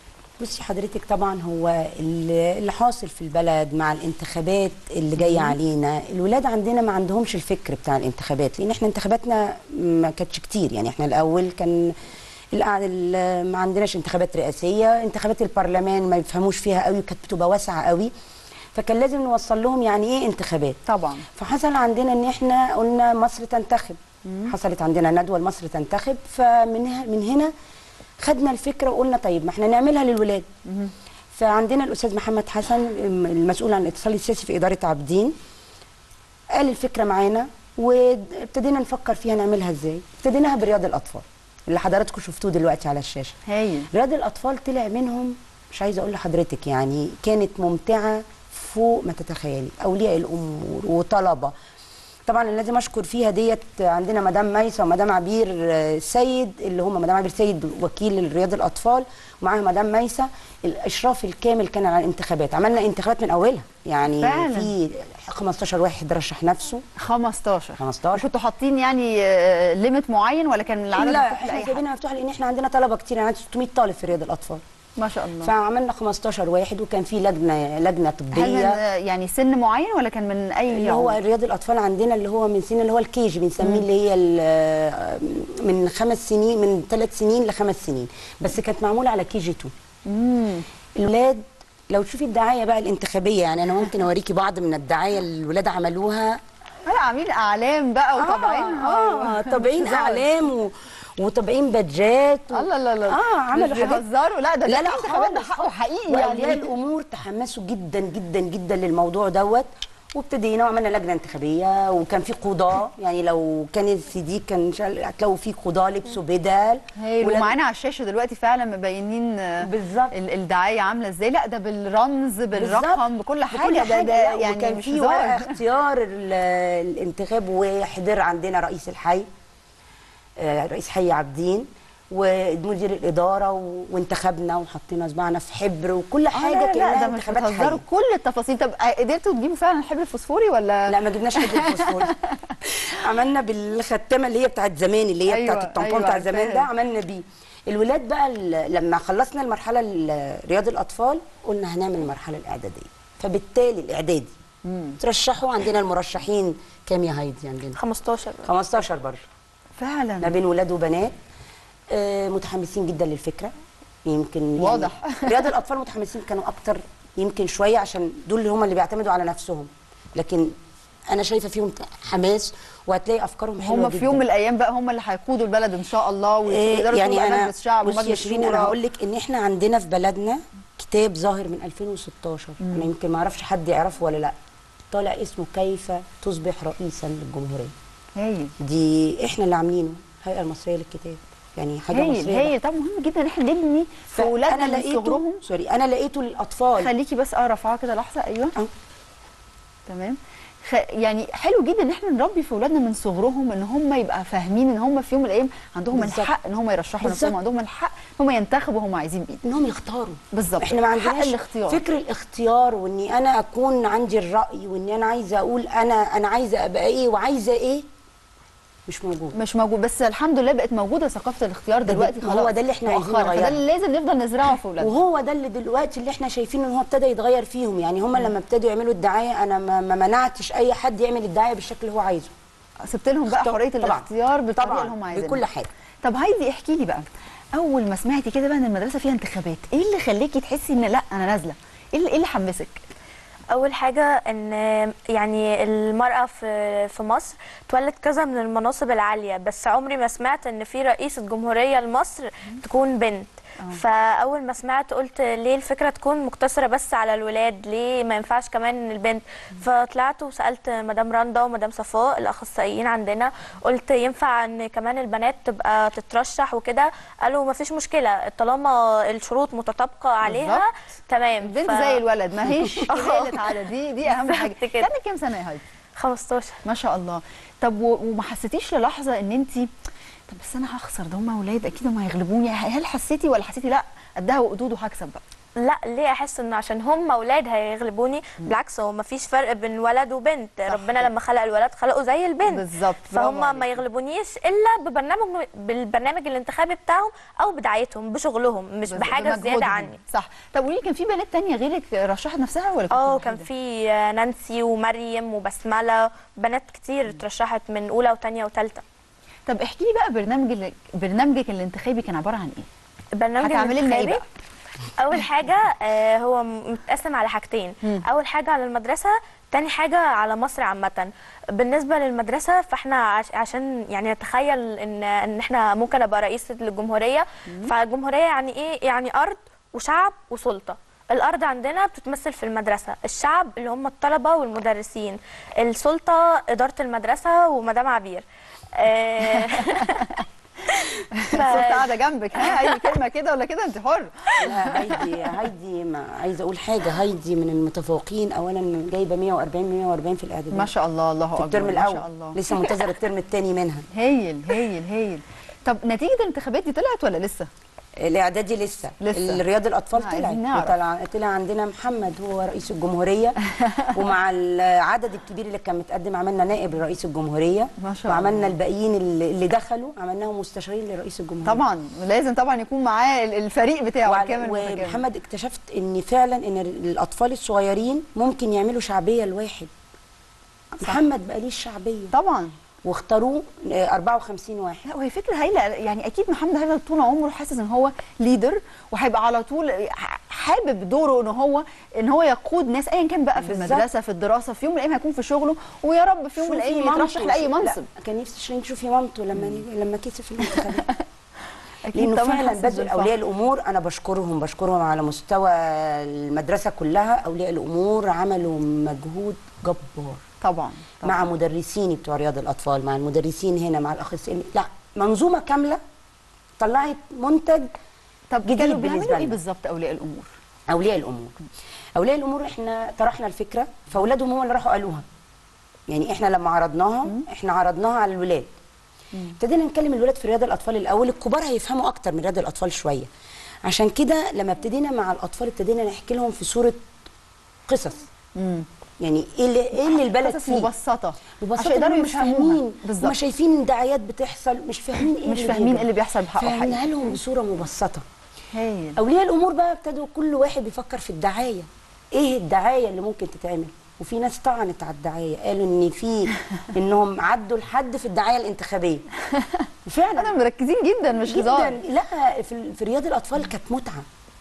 بصي حضرتك طبعا هو اللي اللي حاصل في البلد مع الانتخابات اللي جايه علينا الولاد عندنا ما عندهمش الفكر بتاع الانتخابات لان احنا انتخاباتنا ما كانتش كتير يعني احنا الاول كان القعد ال- ما عندناش انتخابات رئاسيه انتخابات البرلمان ما يفهموش فيها قوي كانت بتبقى واسعه قوي فكان لازم نوصل لهم يعني ايه انتخابات طبعا فحصل عندنا ان احنا قلنا مصر تنتخب حصلت عندنا ندوه لمصر تنتخب فمن ه- من هنا خدنا الفكره وقلنا طيب ما احنا نعملها للولاد فعندنا الاستاذ محمد حسن المسؤول عن الاتصال السياسي في اداره عابدين قال الفكره معانا وابتدينا نفكر فيها نعملها ازاي ابتديناها برياض الاطفال اللي حضراتكم شفتوه دلوقتي على الشاشه هايل رياض الاطفال طلع منهم مش عايزه اقول لحضرتك يعني كانت ممتعه فوق ما تتخيلي اولياء الامور وطلبه طبعا أنا لازم اشكر فيها ديت عندنا مدام ميسه ومدام عبير آه، سيد اللي هم مدام عبير سيد وكيل رياض الاطفال ومعاها مدام ميسه الاشراف الكامل كان على الانتخابات عملنا انتخابات من اولها يعني فعلا. في 15 واحد رشح نفسه 15 15 كنتوا حاطين يعني ليميت معين ولا كان العدد لا مفتوح احنا لأي حد؟ سايبينها مفتوحه لان احنا عندنا طلبه كتير يعني عندنا 600 طالب في رياض الاطفال ما شاء الله فعملنا 15 واحد وكان في لجنه لجنه هل من طبيه يعني سن معين ولا كان من اي اللي هو عمر؟ رياض الاطفال عندنا اللي هو من سن اللي هو الكيجي بنسميه اللي هي ال- من خمس سنين من ثلاث سنين لخمس سنين بس كانت معموله على كيجي 2 مم. الولاد لو تشوفي الدعايه بقى الانتخابيه يعني انا ممكن اوريكي بعض من الدعايه اللي الولاد عملوها لا عاملين اعلام بقى وطابعين اه, آه طابعين اعلام و... وطابعين بادجات و... الله لا لا اه عملوا مش حاجات بيهزروا لا ده لا لا الانتخابات ده خالص حقه حقيقي واولياء يعني الامور تحمسوا جدا جدا جدا للموضوع دوت وابتدينا وعملنا لجنه انتخابيه وكان في قضاه يعني لو كان السي دي كان شال- هتلاقوا في قضاه لبسوا بدل هايل ولاد- ومعانا على الشاشه دلوقتي فعلا مبينين آه، بالظبط ال- الدعايه عامله ازاي لا ده بالرمز بالرقم بكل حاجه بكل ده حاجه ده لا، يعني وكان مش في ورقه هزار اختيار ال- الانتخاب وحضر عندنا رئيس الحي آه، رئيس حي عابدين ومدير الاداره و... وانتخبنا وحطينا صباعنا في حبر وكل آه، حاجه لا لا كانها ده مش انتخابات بتهزروا حيه كل التفاصيل طب آه، قدرتوا تجيبوا فعلا الحبر الفوسفوري ولا لا ما جبناش حبر الفوسفور عملنا بالختامه اللي هي بتاعت زمان اللي هي أيوة، بتاعت الطنطون أيوة، بتاع زمان ده عارفاها. عملنا بيه الولاد بقى ال- لما خلصنا المرحله ال- رياض الاطفال قلنا هنعمل المرحله الاعداديه فبالتالي الاعدادي ترشحوا عندنا المرشحين كام يا هايدي عندنا 15 15 برضه ما فعلا بين ولاد وبنات آه، متحمسين جدا للفكره يمكن يعني واضح. رياض الاطفال متحمسين كانوا اكتر يمكن شويه عشان دول اللي هم اللي بيعتمدوا على نفسهم لكن انا شايفه فيهم حماس وهتلاقي افكارهم حلوه هم في جدا. يوم من الايام بقى هم اللي هيقودوا البلد ان شاء الله إيه، ويقدروا يعني يكونوا انا مجلس شعب بصي يا ومجلس شيرين انا شورى. هقول لك ان احنا عندنا في بلدنا كتاب ظاهر من 2016 انا يمكن ما اعرفش حد يعرفه ولا لا طالع اسمه كيف تصبح رئيسا للجمهوريه هايل دي احنا اللي عاملينه الهيئه المصريه للكتاب يعني حاجه هايل مصريه هايل طب مهم جدا ان احنا نبني في اولادنا انا من لقيته صغرهم سوري انا لقيته للاطفال خليكي بس اه رافعاها كده لحظه ايوه أه. تمام خ... يعني حلو جدا ان احنا نربي في اولادنا من صغرهم ان هم يبقى فاهمين ان هم في يوم من الايام عندهم بالظبط. الحق ان هم يرشحوا نفسهم بالظبط. عندهم الحق ان هم ينتخبوا هم عايزين بايه انهم يختاروا بالظبط احنا ما حق عندناش الاختيار. فكر الاختيار واني انا اكون عندي الراي واني انا عايزه اقول انا انا عايزه ابقى ايه وعايزه ايه مش موجود مش موجود بس الحمد لله بقت موجوده ثقافه الاختيار ده- دلوقتي ما خلاص هو ده اللي إحنا عايزين مؤخراً. فده نغيره. اللي لازم نفضل نزرعه في اولادنا وهو ده اللي دلوقتي اللي احنا شايفين ان هو ابتدى يتغير فيهم يعني هم لما ابتدوا يعملوا الدعايه انا ما, ما منعتش اي حد يعمل الدعايه بالشكل اللي هو عايزه سبت لهم بقى اختار- حريه طبعاً. الاختيار بالطريقه طبعاً، اللي هم عايزينها بكل حاجه طب هايدي احكي لي بقى اول ما سمعتي كده بقى ان المدرسه فيها انتخابات ايه اللي خليكي تحسي ان لا انا نازله ايه اللي, إيه اللي حمسك اول حاجه ان يعني المراه في في مصر تولت كذا من المناصب العاليه بس عمري ما سمعت ان في رئيسه جمهوريه لمصر تكون بنت فاول ما سمعت قلت ليه الفكره تكون مقتصره بس على الولاد ليه ما ينفعش كمان البنت فطلعت وسالت مدام رندا ومدام صفاء الاخصائيين عندنا قلت ينفع ان كمان البنات تبقى تترشح وكده قالوا ما فيش مشكله طالما الشروط متطابقه عليها بالظبط. تمام البنت ف- زي الولد ما هيش كمالة عدد دي دي اهم حاجه بالظبط كده. عندك كام سنه يا هايدي 15 ما شاء الله طب و- وما حسيتيش للحظه ان انت طب بس انا هخسر ده هم اولاد اكيد هم هيغلبوني هل حسيتي ولا حسيتي لا قدها وقدود وهكسب بقى لا ليه احس ان عشان هم اولاد هيغلبوني بالعكس هو ما فيش فرق بين ولد وبنت ربنا كده. لما خلق الولد خلقه زي البنت بالظبط، برافو فهم عليك. ما يغلبونيش الا ببرنامج بالبرنامج الانتخابي بتاعهم او بدعايتهم بشغلهم مش بس- بحاجه بمجهودهم. زياده عني صح طب قولي لي كان في بنات تانية غيرك رشحت نفسها ولا كنت اه كان الوحيدة؟ في نانسي ومريم وبسمله بنات كتير اترشحت من اولى وثانيه وثالثه طب احكي لي بقى برنامج اللي- برنامجك الانتخابي كان عباره عن ايه البرنامج هتعملي لنا ايه الانتخابي بقى اول حاجه آه، هو متقسم على حاجتين مم. اول حاجه على المدرسه تاني حاجه على مصر عامه بالنسبه للمدرسه فاحنا عش- عشان يعني نتخيل ان ان احنا ممكن ابقى رئيسه للجمهوريه فالجمهوريه يعني ايه يعني ارض وشعب وسلطه الارض عندنا بتتمثل في المدرسه الشعب اللي هم الطلبه والمدرسين السلطه اداره المدرسه ومدام عبير آه، الست قاعده جنبك ها اي كلمه كده ولا كده انت حر لا هايدي هايدي ما عايزه اقول حاجه هايدي من المتفوقين اولا جايبه 140 140 في الاعداديه ما شاء الله الله في اكبر الترم ما الاول شاء الله لسه منتظر الترم الثاني منها هايل هايل هايل طب نتيجه الانتخابات دي طلعت ولا لسه الاعدادي لسه لسه. الرياض الاطفال عايزين طلع نعرف. طلع طلع عندنا محمد هو رئيس الجمهوريه ومع العدد الكبير اللي كان متقدم عملنا نائب لرئيس الجمهوريه ما شاء وعملنا الله. الباقيين اللي اللي دخلوا عملناهم مستشارين لرئيس الجمهوريه طبعا لازم طبعا يكون معاه ال- الفريق بتاعه وعلى- الكامل المتكامل. ومحمد اكتشفت ان فعلا ان الاطفال الصغيرين ممكن يعملوا شعبيه لواحد محمد بقى ليه الشعبيه طبعا واختاروه آه، 54 واحد لا وهي فكره هايله يعني اكيد محمد هيفضل طول عمره حاسس ان هو ليدر وهيبقى على طول ح- حابب دوره ان هو ان هو يقود ناس ايا كان بقى في بالظبط. المدرسه في الدراسه في يوم من الايام هيكون في شغله ويا رب في يوم من شوفي الايام مامته، يترشح لاي لا، منصب كان نفسي شيرين تشوفي مامته لما لما كسب في الانتخابات اكيد لانه طبعا فعلا حاسس بدل بالفخر. اولياء الامور انا بشكرهم بشكرهم على مستوى المدرسه كلها اولياء الامور عملوا مجهود جبار طبعا طبعا مع مدرسيني بتوع رياض الاطفال مع المدرسين هنا مع الاخصائيين لا منظومه كامله طلعت منتج طب جديد كانوا بالنسبة بيعملوا ايه لنا. بالظبط اولياء الامور اولياء الامور اولياء الامور احنا طرحنا الفكره فاولادهم هم اللي راحوا قالوها يعني احنا لما عرضناها احنا عرضناها على الولاد ابتدينا نكلم الولاد في رياض الاطفال الاول الكبار هيفهموا اكتر من رياض الاطفال شويه عشان كده لما ابتدينا مع الاطفال ابتدينا نحكي لهم في صوره قصص يعني ايه اللي ايه اللي البلد قصص فيه مبسطه ببساطه عشان يقدروا هم مش يفهموها. فاهمين بالظبط. هم شايفين دعايات بتحصل مش فاهمين ايه مش اللي فاهمين بيجرى. ايه اللي بيحصل بحقه فهمناها حقيقي. لهم بصوره مبسطه هايل اولياء الامور بقى ابتدوا كل واحد بيفكر في الدعايه ايه الدعايه اللي ممكن تتعمل وفي ناس طعنت على الدعايه قالوا ان في انهم عدوا الحد في الدعايه الانتخابيه فعلا انا مركزين جدا مش جدا هزار لا في, في رياض الاطفال كانت متعه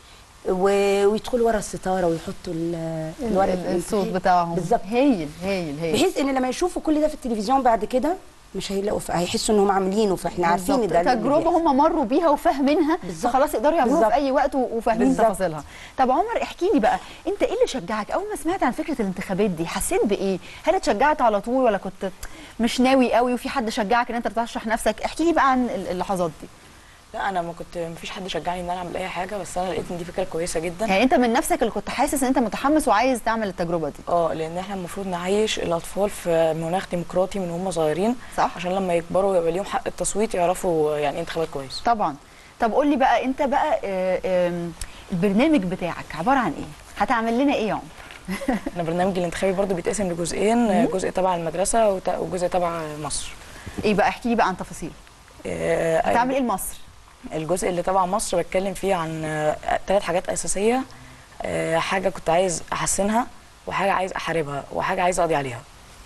و- ويدخلوا ورا الستاره ويحطوا ال- الورق ال- الصوت بتاعهم بالظبط هايل هايل هايل بحيث ان لما يشوفوا كل ده في التلفزيون بعد كده مش هيلاقوا هيحسوا انهم عاملينه فاحنا عارفين بالظبط. ده اللي تجربه بيحصل. هم مروا بيها وفاهمينها بالظبط. فخلاص يقدروا يعملوها بالظبط. في اي وقت و- وفاهمين بالظبط. تفاصيلها طب عمر احكي لي بقى انت ايه اللي شجعك اول ما سمعت عن فكره الانتخابات دي حسيت بايه هل اتشجعت على طول ولا كنت مش ناوي قوي وفي حد شجعك ان انت ترشح نفسك احكي لي بقى عن ال- اللحظات دي لا انا ما كنت ما فيش حد شجعني ان انا اعمل اي حاجه بس انا لقيت ان دي فكره كويسه جدا يعني انت من نفسك اللي كنت حاسس ان انت متحمس وعايز تعمل التجربه دي اه لان احنا المفروض نعيش الاطفال في مناخ ديمقراطي من هم صغيرين صح عشان لما يكبروا ويبقى ليهم حق التصويت يعرفوا يعني ايه انتخابات كويس طبعا طب قول لي بقى انت بقى آه، آم، البرنامج بتاعك عباره عن ايه هتعمل لنا ايه يا عمر احنا برنامج الانتخابي برضو بيتقسم لجزئين جزء تبع المدرسه وت- وجزء تبع مصر ايه بقى احكي لي بقى عن تفاصيل هتعمل ايه لمصر الجزء اللي تبع مصر بتكلم فيه عن ثلاث حاجات اساسيه آه، حاجه كنت عايز احسنها وحاجه عايز احاربها وحاجه عايز اقضي عليها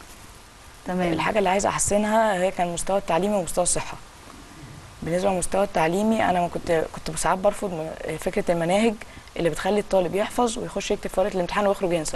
تمام الحاجه اللي عايز احسنها هي كان المستوى التعليمي ومستوى الصحه بالنسبه للمستوى التعليمي انا ما كنت كنت ساعات برفض م- فكره المناهج اللي بتخلي الطالب يحفظ ويخش يكتب في ورقه الامتحان ويخرج ينسى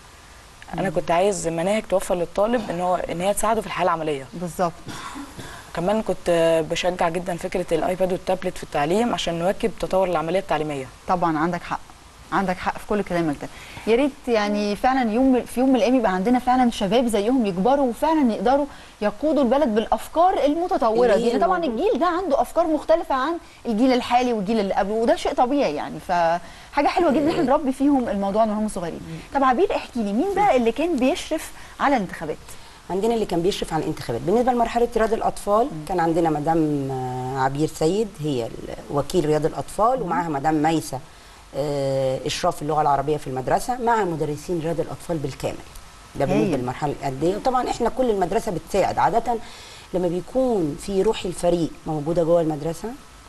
انا كنت عايز مناهج توفر للطالب ان هو ان هي تساعده في الحياه العمليه بالظبط كمان كنت بشجع جدا فكره الايباد والتابلت في التعليم عشان نواكب تطور العمليه التعليميه طبعا عندك حق عندك حق في كل كلامك ده يا ريت يعني فعلا يوم في يوم من الايام يبقى عندنا فعلا شباب زيهم يكبروا وفعلا يقدروا يقودوا البلد بالافكار المتطوره اللي دي هي لأن طبعا الموجودة. الجيل ده عنده افكار مختلفه عن الجيل الحالي والجيل اللي قبله وده شيء طبيعي يعني فحاجه حلوه جدا ان احنا نربي فيهم الموضوع من هم صغيرين طب عبير احكي لي مين بقى اللي كان بيشرف على الانتخابات عندنا اللي كان بيشرف على الانتخابات بالنسبه لمرحله رياض الاطفال كان عندنا مدام آه، عبير سيد هي ال- وكيل رياض الاطفال ومعاها مدام ميسه آه، اشراف اللغه العربيه في المدرسه مع مدرسين رياض الاطفال بالكامل ده بالنسبه هايل. للمرحله الاديه وطبعا احنا كل المدرسه بتساعد عاده لما بيكون في روح الفريق موجوده جوه المدرسه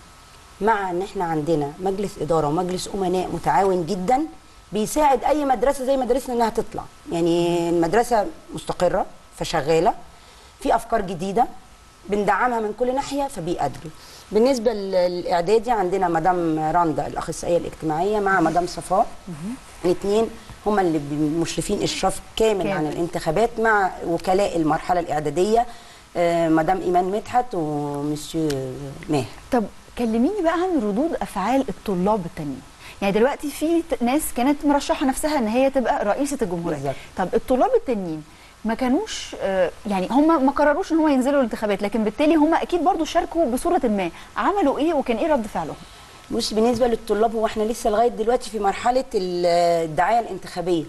مع ان احنا عندنا مجلس اداره ومجلس امناء متعاون جدا بيساعد اي مدرسه زي مدرسنا انها تطلع يعني المدرسه مستقره فشغاله في افكار جديده بندعمها من كل ناحيه فبيقدروا بالنسبه للاعدادي عندنا مدام رندا الاخصائيه الاجتماعيه مع مدام صفاء الاثنين هما اللي بي- مشرفين اشراف كامل, كامل. عن الانتخابات مع وكلاء المرحله الاعداديه آه، مدام ايمان مدحت ومسيو ماهر طب كلميني بقى عن ردود افعال الطلاب التانيين يعني دلوقتي في ت- ناس كانت مرشحه نفسها ان هي تبقى رئيسه الجمهوريه بالظبط. طب الطلاب التانيين ما كانوش آه، يعني هم ما قرروش ان هم ينزلوا الانتخابات لكن بالتالي هم اكيد برضو شاركوا بصوره ما عملوا ايه وكان ايه رد فعلهم بص بالنسبه للطلاب هو احنا لسه لغايه دلوقتي في مرحله ال- الدعايه الانتخابيه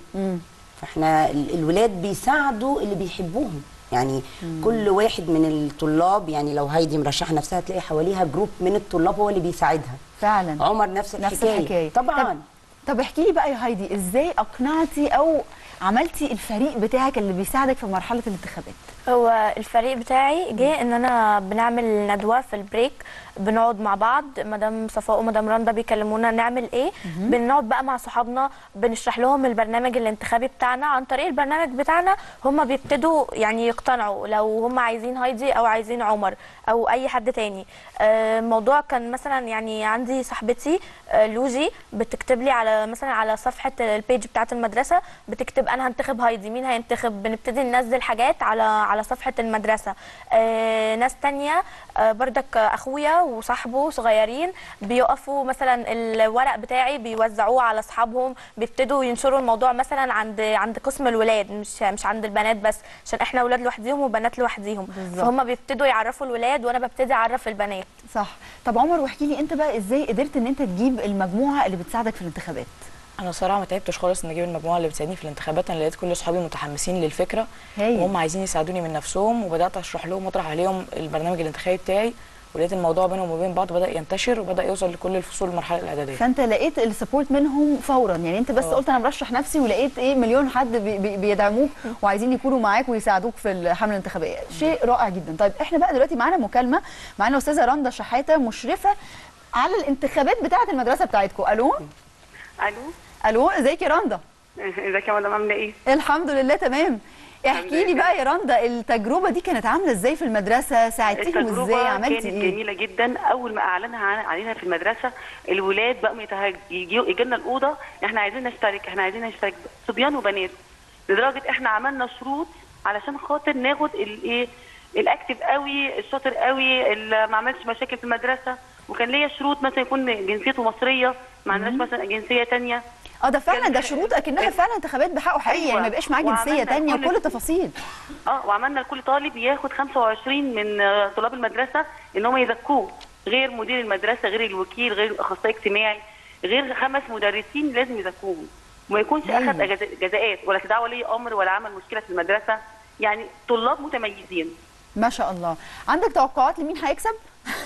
فاحنا ال- الولاد بيساعدوا اللي بيحبوهم يعني كل واحد من الطلاب يعني لو هايدي مرشحه نفسها تلاقي حواليها جروب من الطلاب هو اللي بيساعدها فعلا عمر نفس الحكايه نفس الحكايه طبعا طب, طب احكي لي بقى يا هايدي ازاي اقنعتي او عملتي الفريق بتاعك اللي بيساعدك في مرحله الانتخابات هو الفريق بتاعي جه ان انا بنعمل ندوه في البريك بنقعد مع بعض مدام صفاء ومدام رندا بيكلمونا نعمل ايه بنقعد بقى مع صحابنا بنشرح لهم البرنامج الانتخابي بتاعنا عن طريق البرنامج بتاعنا هم بيبتدوا يعني يقتنعوا لو هم عايزين هايدي او عايزين عمر او اي حد تاني آه، الموضوع كان مثلا يعني عندي صاحبتي آه، لوجي بتكتب لي على مثلا على صفحه البيج بتاعه المدرسه بتكتب انا هنتخب هايدي مين هينتخب بنبتدي ننزل حاجات على على صفحه المدرسه آه، ناس تانية آه، بردك اخويا وصاحبه صغيرين بيقفوا مثلا الورق بتاعي بيوزعوه على اصحابهم بيبتدوا ينشروا الموضوع مثلا عند عند قسم الولاد مش مش عند البنات بس عشان احنا اولاد لوحديهم وبنات لوحديهم بالظبط. فهم بيبتدوا يعرفوا الولاد وانا ببتدي اعرف البنات صح طب عمر واحكي لي انت بقى ازاي قدرت ان انت تجيب المجموعه اللي بتساعدك في الانتخابات انا صراحه ما تعبتش خالص ان اجيب المجموعه اللي بتساعدني في الانتخابات انا لقيت كل اصحابي متحمسين للفكره هايل. وهم عايزين يساعدوني من نفسهم وبدات اشرح لهم واطرح عليهم البرنامج الانتخابي بتاعي ولقيت الموضوع بينهم وبين بعض بدا ينتشر وبدا يوصل لكل الفصول المرحله الاعداديه فانت لقيت السبورت منهم فورا يعني انت بس اه. قلت انا برشح نفسي ولقيت ايه مليون حد بي بي بيدعموك وعايزين يكونوا معاك ويساعدوك في الحمله الانتخابيه شيء رائع جدا طيب احنا بقى دلوقتي معانا مكالمه معانا استاذه رندا شحاته مشرفه على الانتخابات بتاعه المدرسه بتاعتكم الو الو الو ازيك يا رندا ازيك يا مدام عامله ايه؟ الحمد لله تمام احكي لي بقى يا رندا التجربه دي كانت عامله ازاي في المدرسه ساعدتيهم ازاي التجربه عملتي كانت ايه جميله جدا اول ما اعلنها عن- علينا في المدرسه الولاد بقوا يتهج يجوا يجي لنا الاوضه احنا عايزين نشترك احنا عايزين نشترك صبيان وبنات لدرجه احنا عملنا شروط علشان خاطر ناخد الايه الاكتف قوي الشاطر قوي اللي ما عملش مشاكل في المدرسه وكان ليا شروط مثلا يكون جنسيته مصريه ما عندناش مثلا جنسيه تانية اه ده فعلا ده شروط اكنها فعلا انتخابات بحقه حقيقي يعني ما يبقاش معاه جنسيه وعملنا تانية كل- وكل التفاصيل اه وعملنا لكل طالب ياخد 25 من آه، طلاب المدرسه ان هم يزكوه غير مدير المدرسه غير الوكيل غير الاخصائي اجتماعي غير خمس مدرسين لازم يزكوهم وما يكونش اخذ أجز- جزاءات ولا استدعاء ولي امر ولا عمل مشكله في المدرسه يعني طلاب متميزين ما شاء الله عندك توقعات لمين هيكسب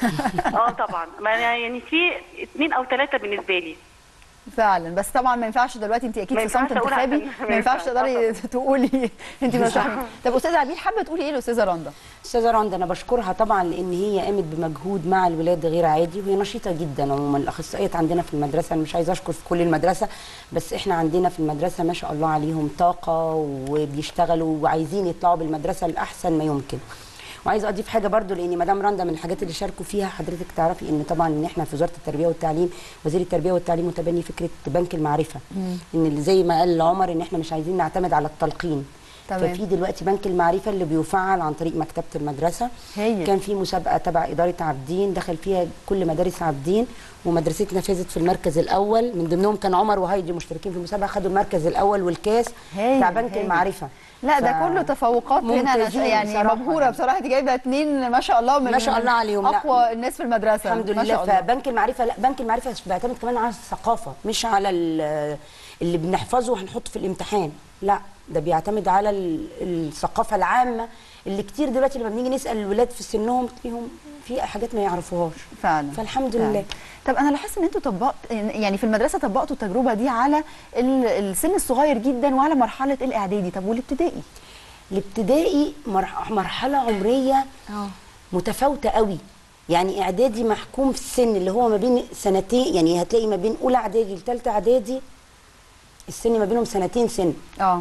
اه طبعا ما يعني في اثنين او ثلاثه بالنسبه لي فعلا بس طبعا ما ينفعش دلوقتي انت اكيد ما في صمت ينفعش أقول انتخابي عشان- ما ينفعش ما تقدري ينفعش. تقولي انت مش عارفة. طب استاذه عبير حابه تقولي ايه لاستاذه رندا استاذه رندا انا بشكرها طبعا لان هي قامت بمجهود مع الولاد غير عادي وهي نشيطه جدا عموما الاخصائيات عندنا في المدرسه انا مش عايزه اشكر في كل المدرسه بس احنا عندنا في المدرسه ما شاء الله عليهم طاقه وبيشتغلوا وعايزين يطلعوا بالمدرسه لاحسن ما يمكن وعايزه اضيف حاجه برضو لان مدام رندا من الحاجات اللي شاركوا فيها حضرتك تعرفي ان طبعا ان احنا في وزاره التربيه والتعليم وزير التربيه والتعليم متبني فكره بنك المعرفه ان اللي زي ما قال عمر ان احنا مش عايزين نعتمد على التلقين تمام. ففي دلوقتي بنك المعرفه اللي بيفعل عن طريق مكتبه المدرسه هايل. كان في مسابقه تبع اداره عابدين دخل فيها كل مدارس عابدين ومدرستنا فازت في المركز الاول من ضمنهم كان عمر وهايدي مشتركين في المسابقه خدوا المركز الاول والكاس هايل، بتاع بنك هايل. المعرفه لا ده ف- كله تفوقات هنا أنا ممتازين يعني بصراحة مبهوره بصراحه انت جايبه اتنين ما شاء الله من ما شاء الله عليهم لا. اقوى الناس في المدرسه الحمد ما لله شاء الله فبنك المعرفه لا بنك المعرفه بيعتمد كمان على الثقافه مش على ال- اللي بنحفظه وهنحطه في الامتحان لا ده بيعتمد على ال- الثقافه العامه اللي كتير دلوقتي لما بنيجي نسال الولاد في سنهم تلاقيهم في حاجات ما يعرفوهاش فعلا فالحمد فعلا. لله طب انا لاحظت ان انتوا طبقت يعني في المدرسه طبقتوا التجربه دي على ال- السن الصغير جدا وعلى مرحله الاعدادي طب والابتدائي الابتدائي مرح- مرحله عمريه متفاوته قوي يعني اعدادي محكوم في السن اللي هو ما بين سنتين يعني هتلاقي ما بين اولى اعدادي لثالثه اعدادي السن ما بينهم سنتين سن اه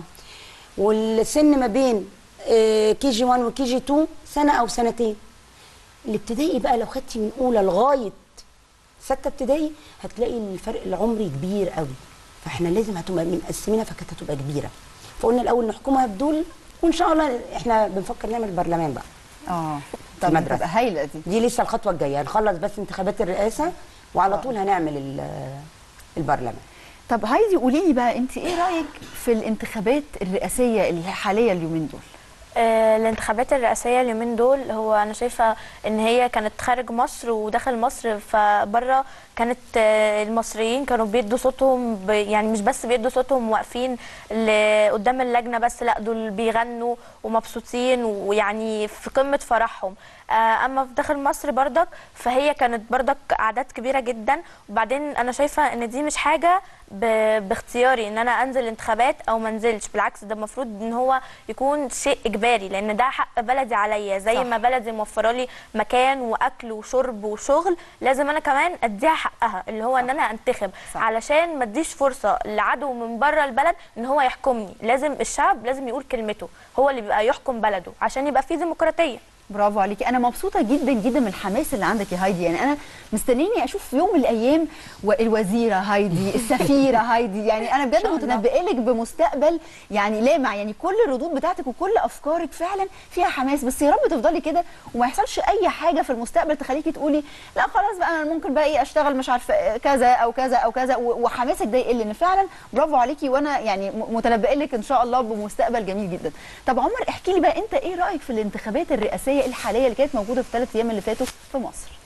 والسن ما بين كي جي 1 وكي جي 2 سنه او سنتين الابتدائي بقى لو خدتي من اولى لغايه سته ابتدائي هتلاقي الفرق العمري كبير قوي فاحنا لازم هتبقى مقسمينها فكانت هتبقى كبيره فقلنا الاول نحكمها بدول وان شاء الله احنا بنفكر نعمل برلمان بقى اه في طب المدرسه تبقى هايله دي دي لسه الخطوه الجايه هنخلص بس انتخابات الرئاسه وعلى طول هنعمل ال- البرلمان طب هايدي قولي لي بقى انت ايه رايك في الانتخابات الرئاسيه اللي هي حاليا اليومين دول آه، الانتخابات الرئاسية اليومين دول هو أنا شايفة إن هي كانت خارج مصر وداخل مصر فبره كانت آه، المصريين كانوا بيدوا صوتهم ب- يعني مش بس بيدوا صوتهم واقفين ل- قدام اللجنة بس لا دول بيغنوا ومبسوطين ويعني في قمة فرحهم آه، أما في داخل مصر بردك فهي كانت بردك أعداد كبيرة جدا وبعدين أنا شايفة إن دي مش حاجة ب- باختياري ان انا انزل انتخابات او ما انزلش بالعكس ده المفروض ان هو يكون شيء اجباري لان ده حق بلدي عليا زي صح. ما بلدي موفره لي مكان واكل وشرب وشغل لازم انا كمان اديها حقها اللي هو ان انا انتخب صح. علشان ما اديش فرصه لعدو من بره البلد ان هو يحكمني لازم الشعب لازم يقول كلمته هو اللي بيبقى يحكم بلده عشان يبقى فيه ديمقراطيه برافو عليكي انا مبسوطه جدا جدا من الحماس اللي عندك يا هايدي يعني انا مستنيني اشوف في يوم من الايام و- الوزيره هايدي السفيره هايدي يعني انا بجد متنبئه لك بمستقبل يعني لامع يعني كل الردود بتاعتك وكل افكارك فعلا فيها حماس بس يا رب تفضلي كده وما يحصلش اي حاجه في المستقبل تخليكي تقولي لا خلاص بقى انا ممكن بقى ايه اشتغل مش عارفه كذا او كذا او كذا و- وحماسك ده يقل لان فعلا برافو عليكي وانا يعني م- متنبئه لك ان شاء الله بمستقبل جميل جدا طب عمر احكي لي بقى انت ايه رايك في الانتخابات الرئاسيه الحاليه اللي كانت موجوده في ثلاث ايام اللي فاتوا في مصر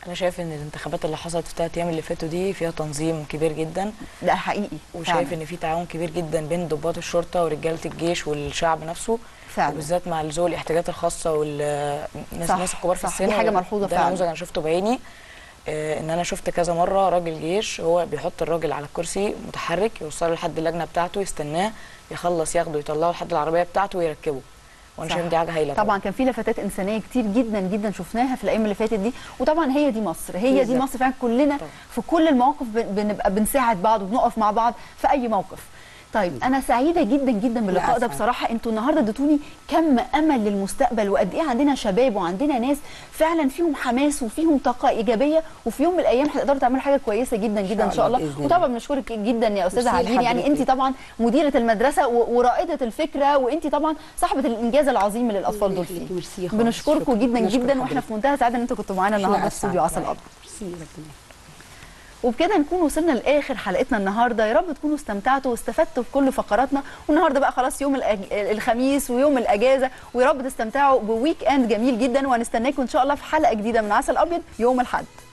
انا شايف ان الانتخابات اللي حصلت في الثلاث ايام اللي فاتوا دي فيها تنظيم كبير جدا ده حقيقي وشايف فعلاً. ان في تعاون كبير جدا بين ضباط الشرطه ورجاله الجيش والشعب نفسه فعلا. وبالذات مع ذوي الاحتياجات الخاصه والناس صح، الناس الكبار في صح. السن دي حاجة ملحوظة ده فعلاً. نموذج انا شفته بعيني آه، ان انا شفت كذا مره راجل جيش هو بيحط الراجل على الكرسي متحرك يوصله لحد اللجنه بتاعته يستناه يخلص ياخده يطلعه لحد العربيه بتاعته ويركبه وانا صح. شايف دي حاجه هايله طبعا كان في لفتات انسانيه كتير جدا جدا شفناها في الايام اللي فاتت دي وطبعا هي دي مصر هي دي بالظبط. مصر فعلا كلنا في كل المواقف بن- بنبقى بنساعد بعض وبنقف مع بعض في اي موقف طيب انا سعيده جدا جدا باللقاء ده أسعد. بصراحه انتوا النهارده اديتوني كم امل للمستقبل وقد ايه عندنا شباب وعندنا ناس فعلا فيهم حماس وفيهم طاقه ايجابيه وفي يوم من الايام هتقدروا تعملوا حاجه كويسه جدا جدا ان شاء الله بإذن الله. وطبعا بنشكرك جدا يا استاذه ميرسي عبير يعني لحضرتك. انت طبعا مديره المدرسه و- ورائده الفكره وانت طبعا صاحبه الانجاز العظيم اللي الاطفال دول فيه ميرسي خالص. بنشكركم شكراً. جدا نشكر جدا واحنا حضرتك. في منتهى السعاده ان انتوا كنتوا معانا إحنا النهارده في أسعد. استوديو عسل ابيض ميرسي ربنا وبكده نكون وصلنا لاخر حلقتنا النهارده يا رب تكونوا استمتعتوا واستفدتوا بكل فقراتنا والنهارده بقى خلاص يوم الأج... الخميس ويوم الاجازه ويا رب تستمتعوا بويك اند جميل جدا وهنستناكم ان شاء الله في حلقه جديده من عسل ابيض يوم الاحد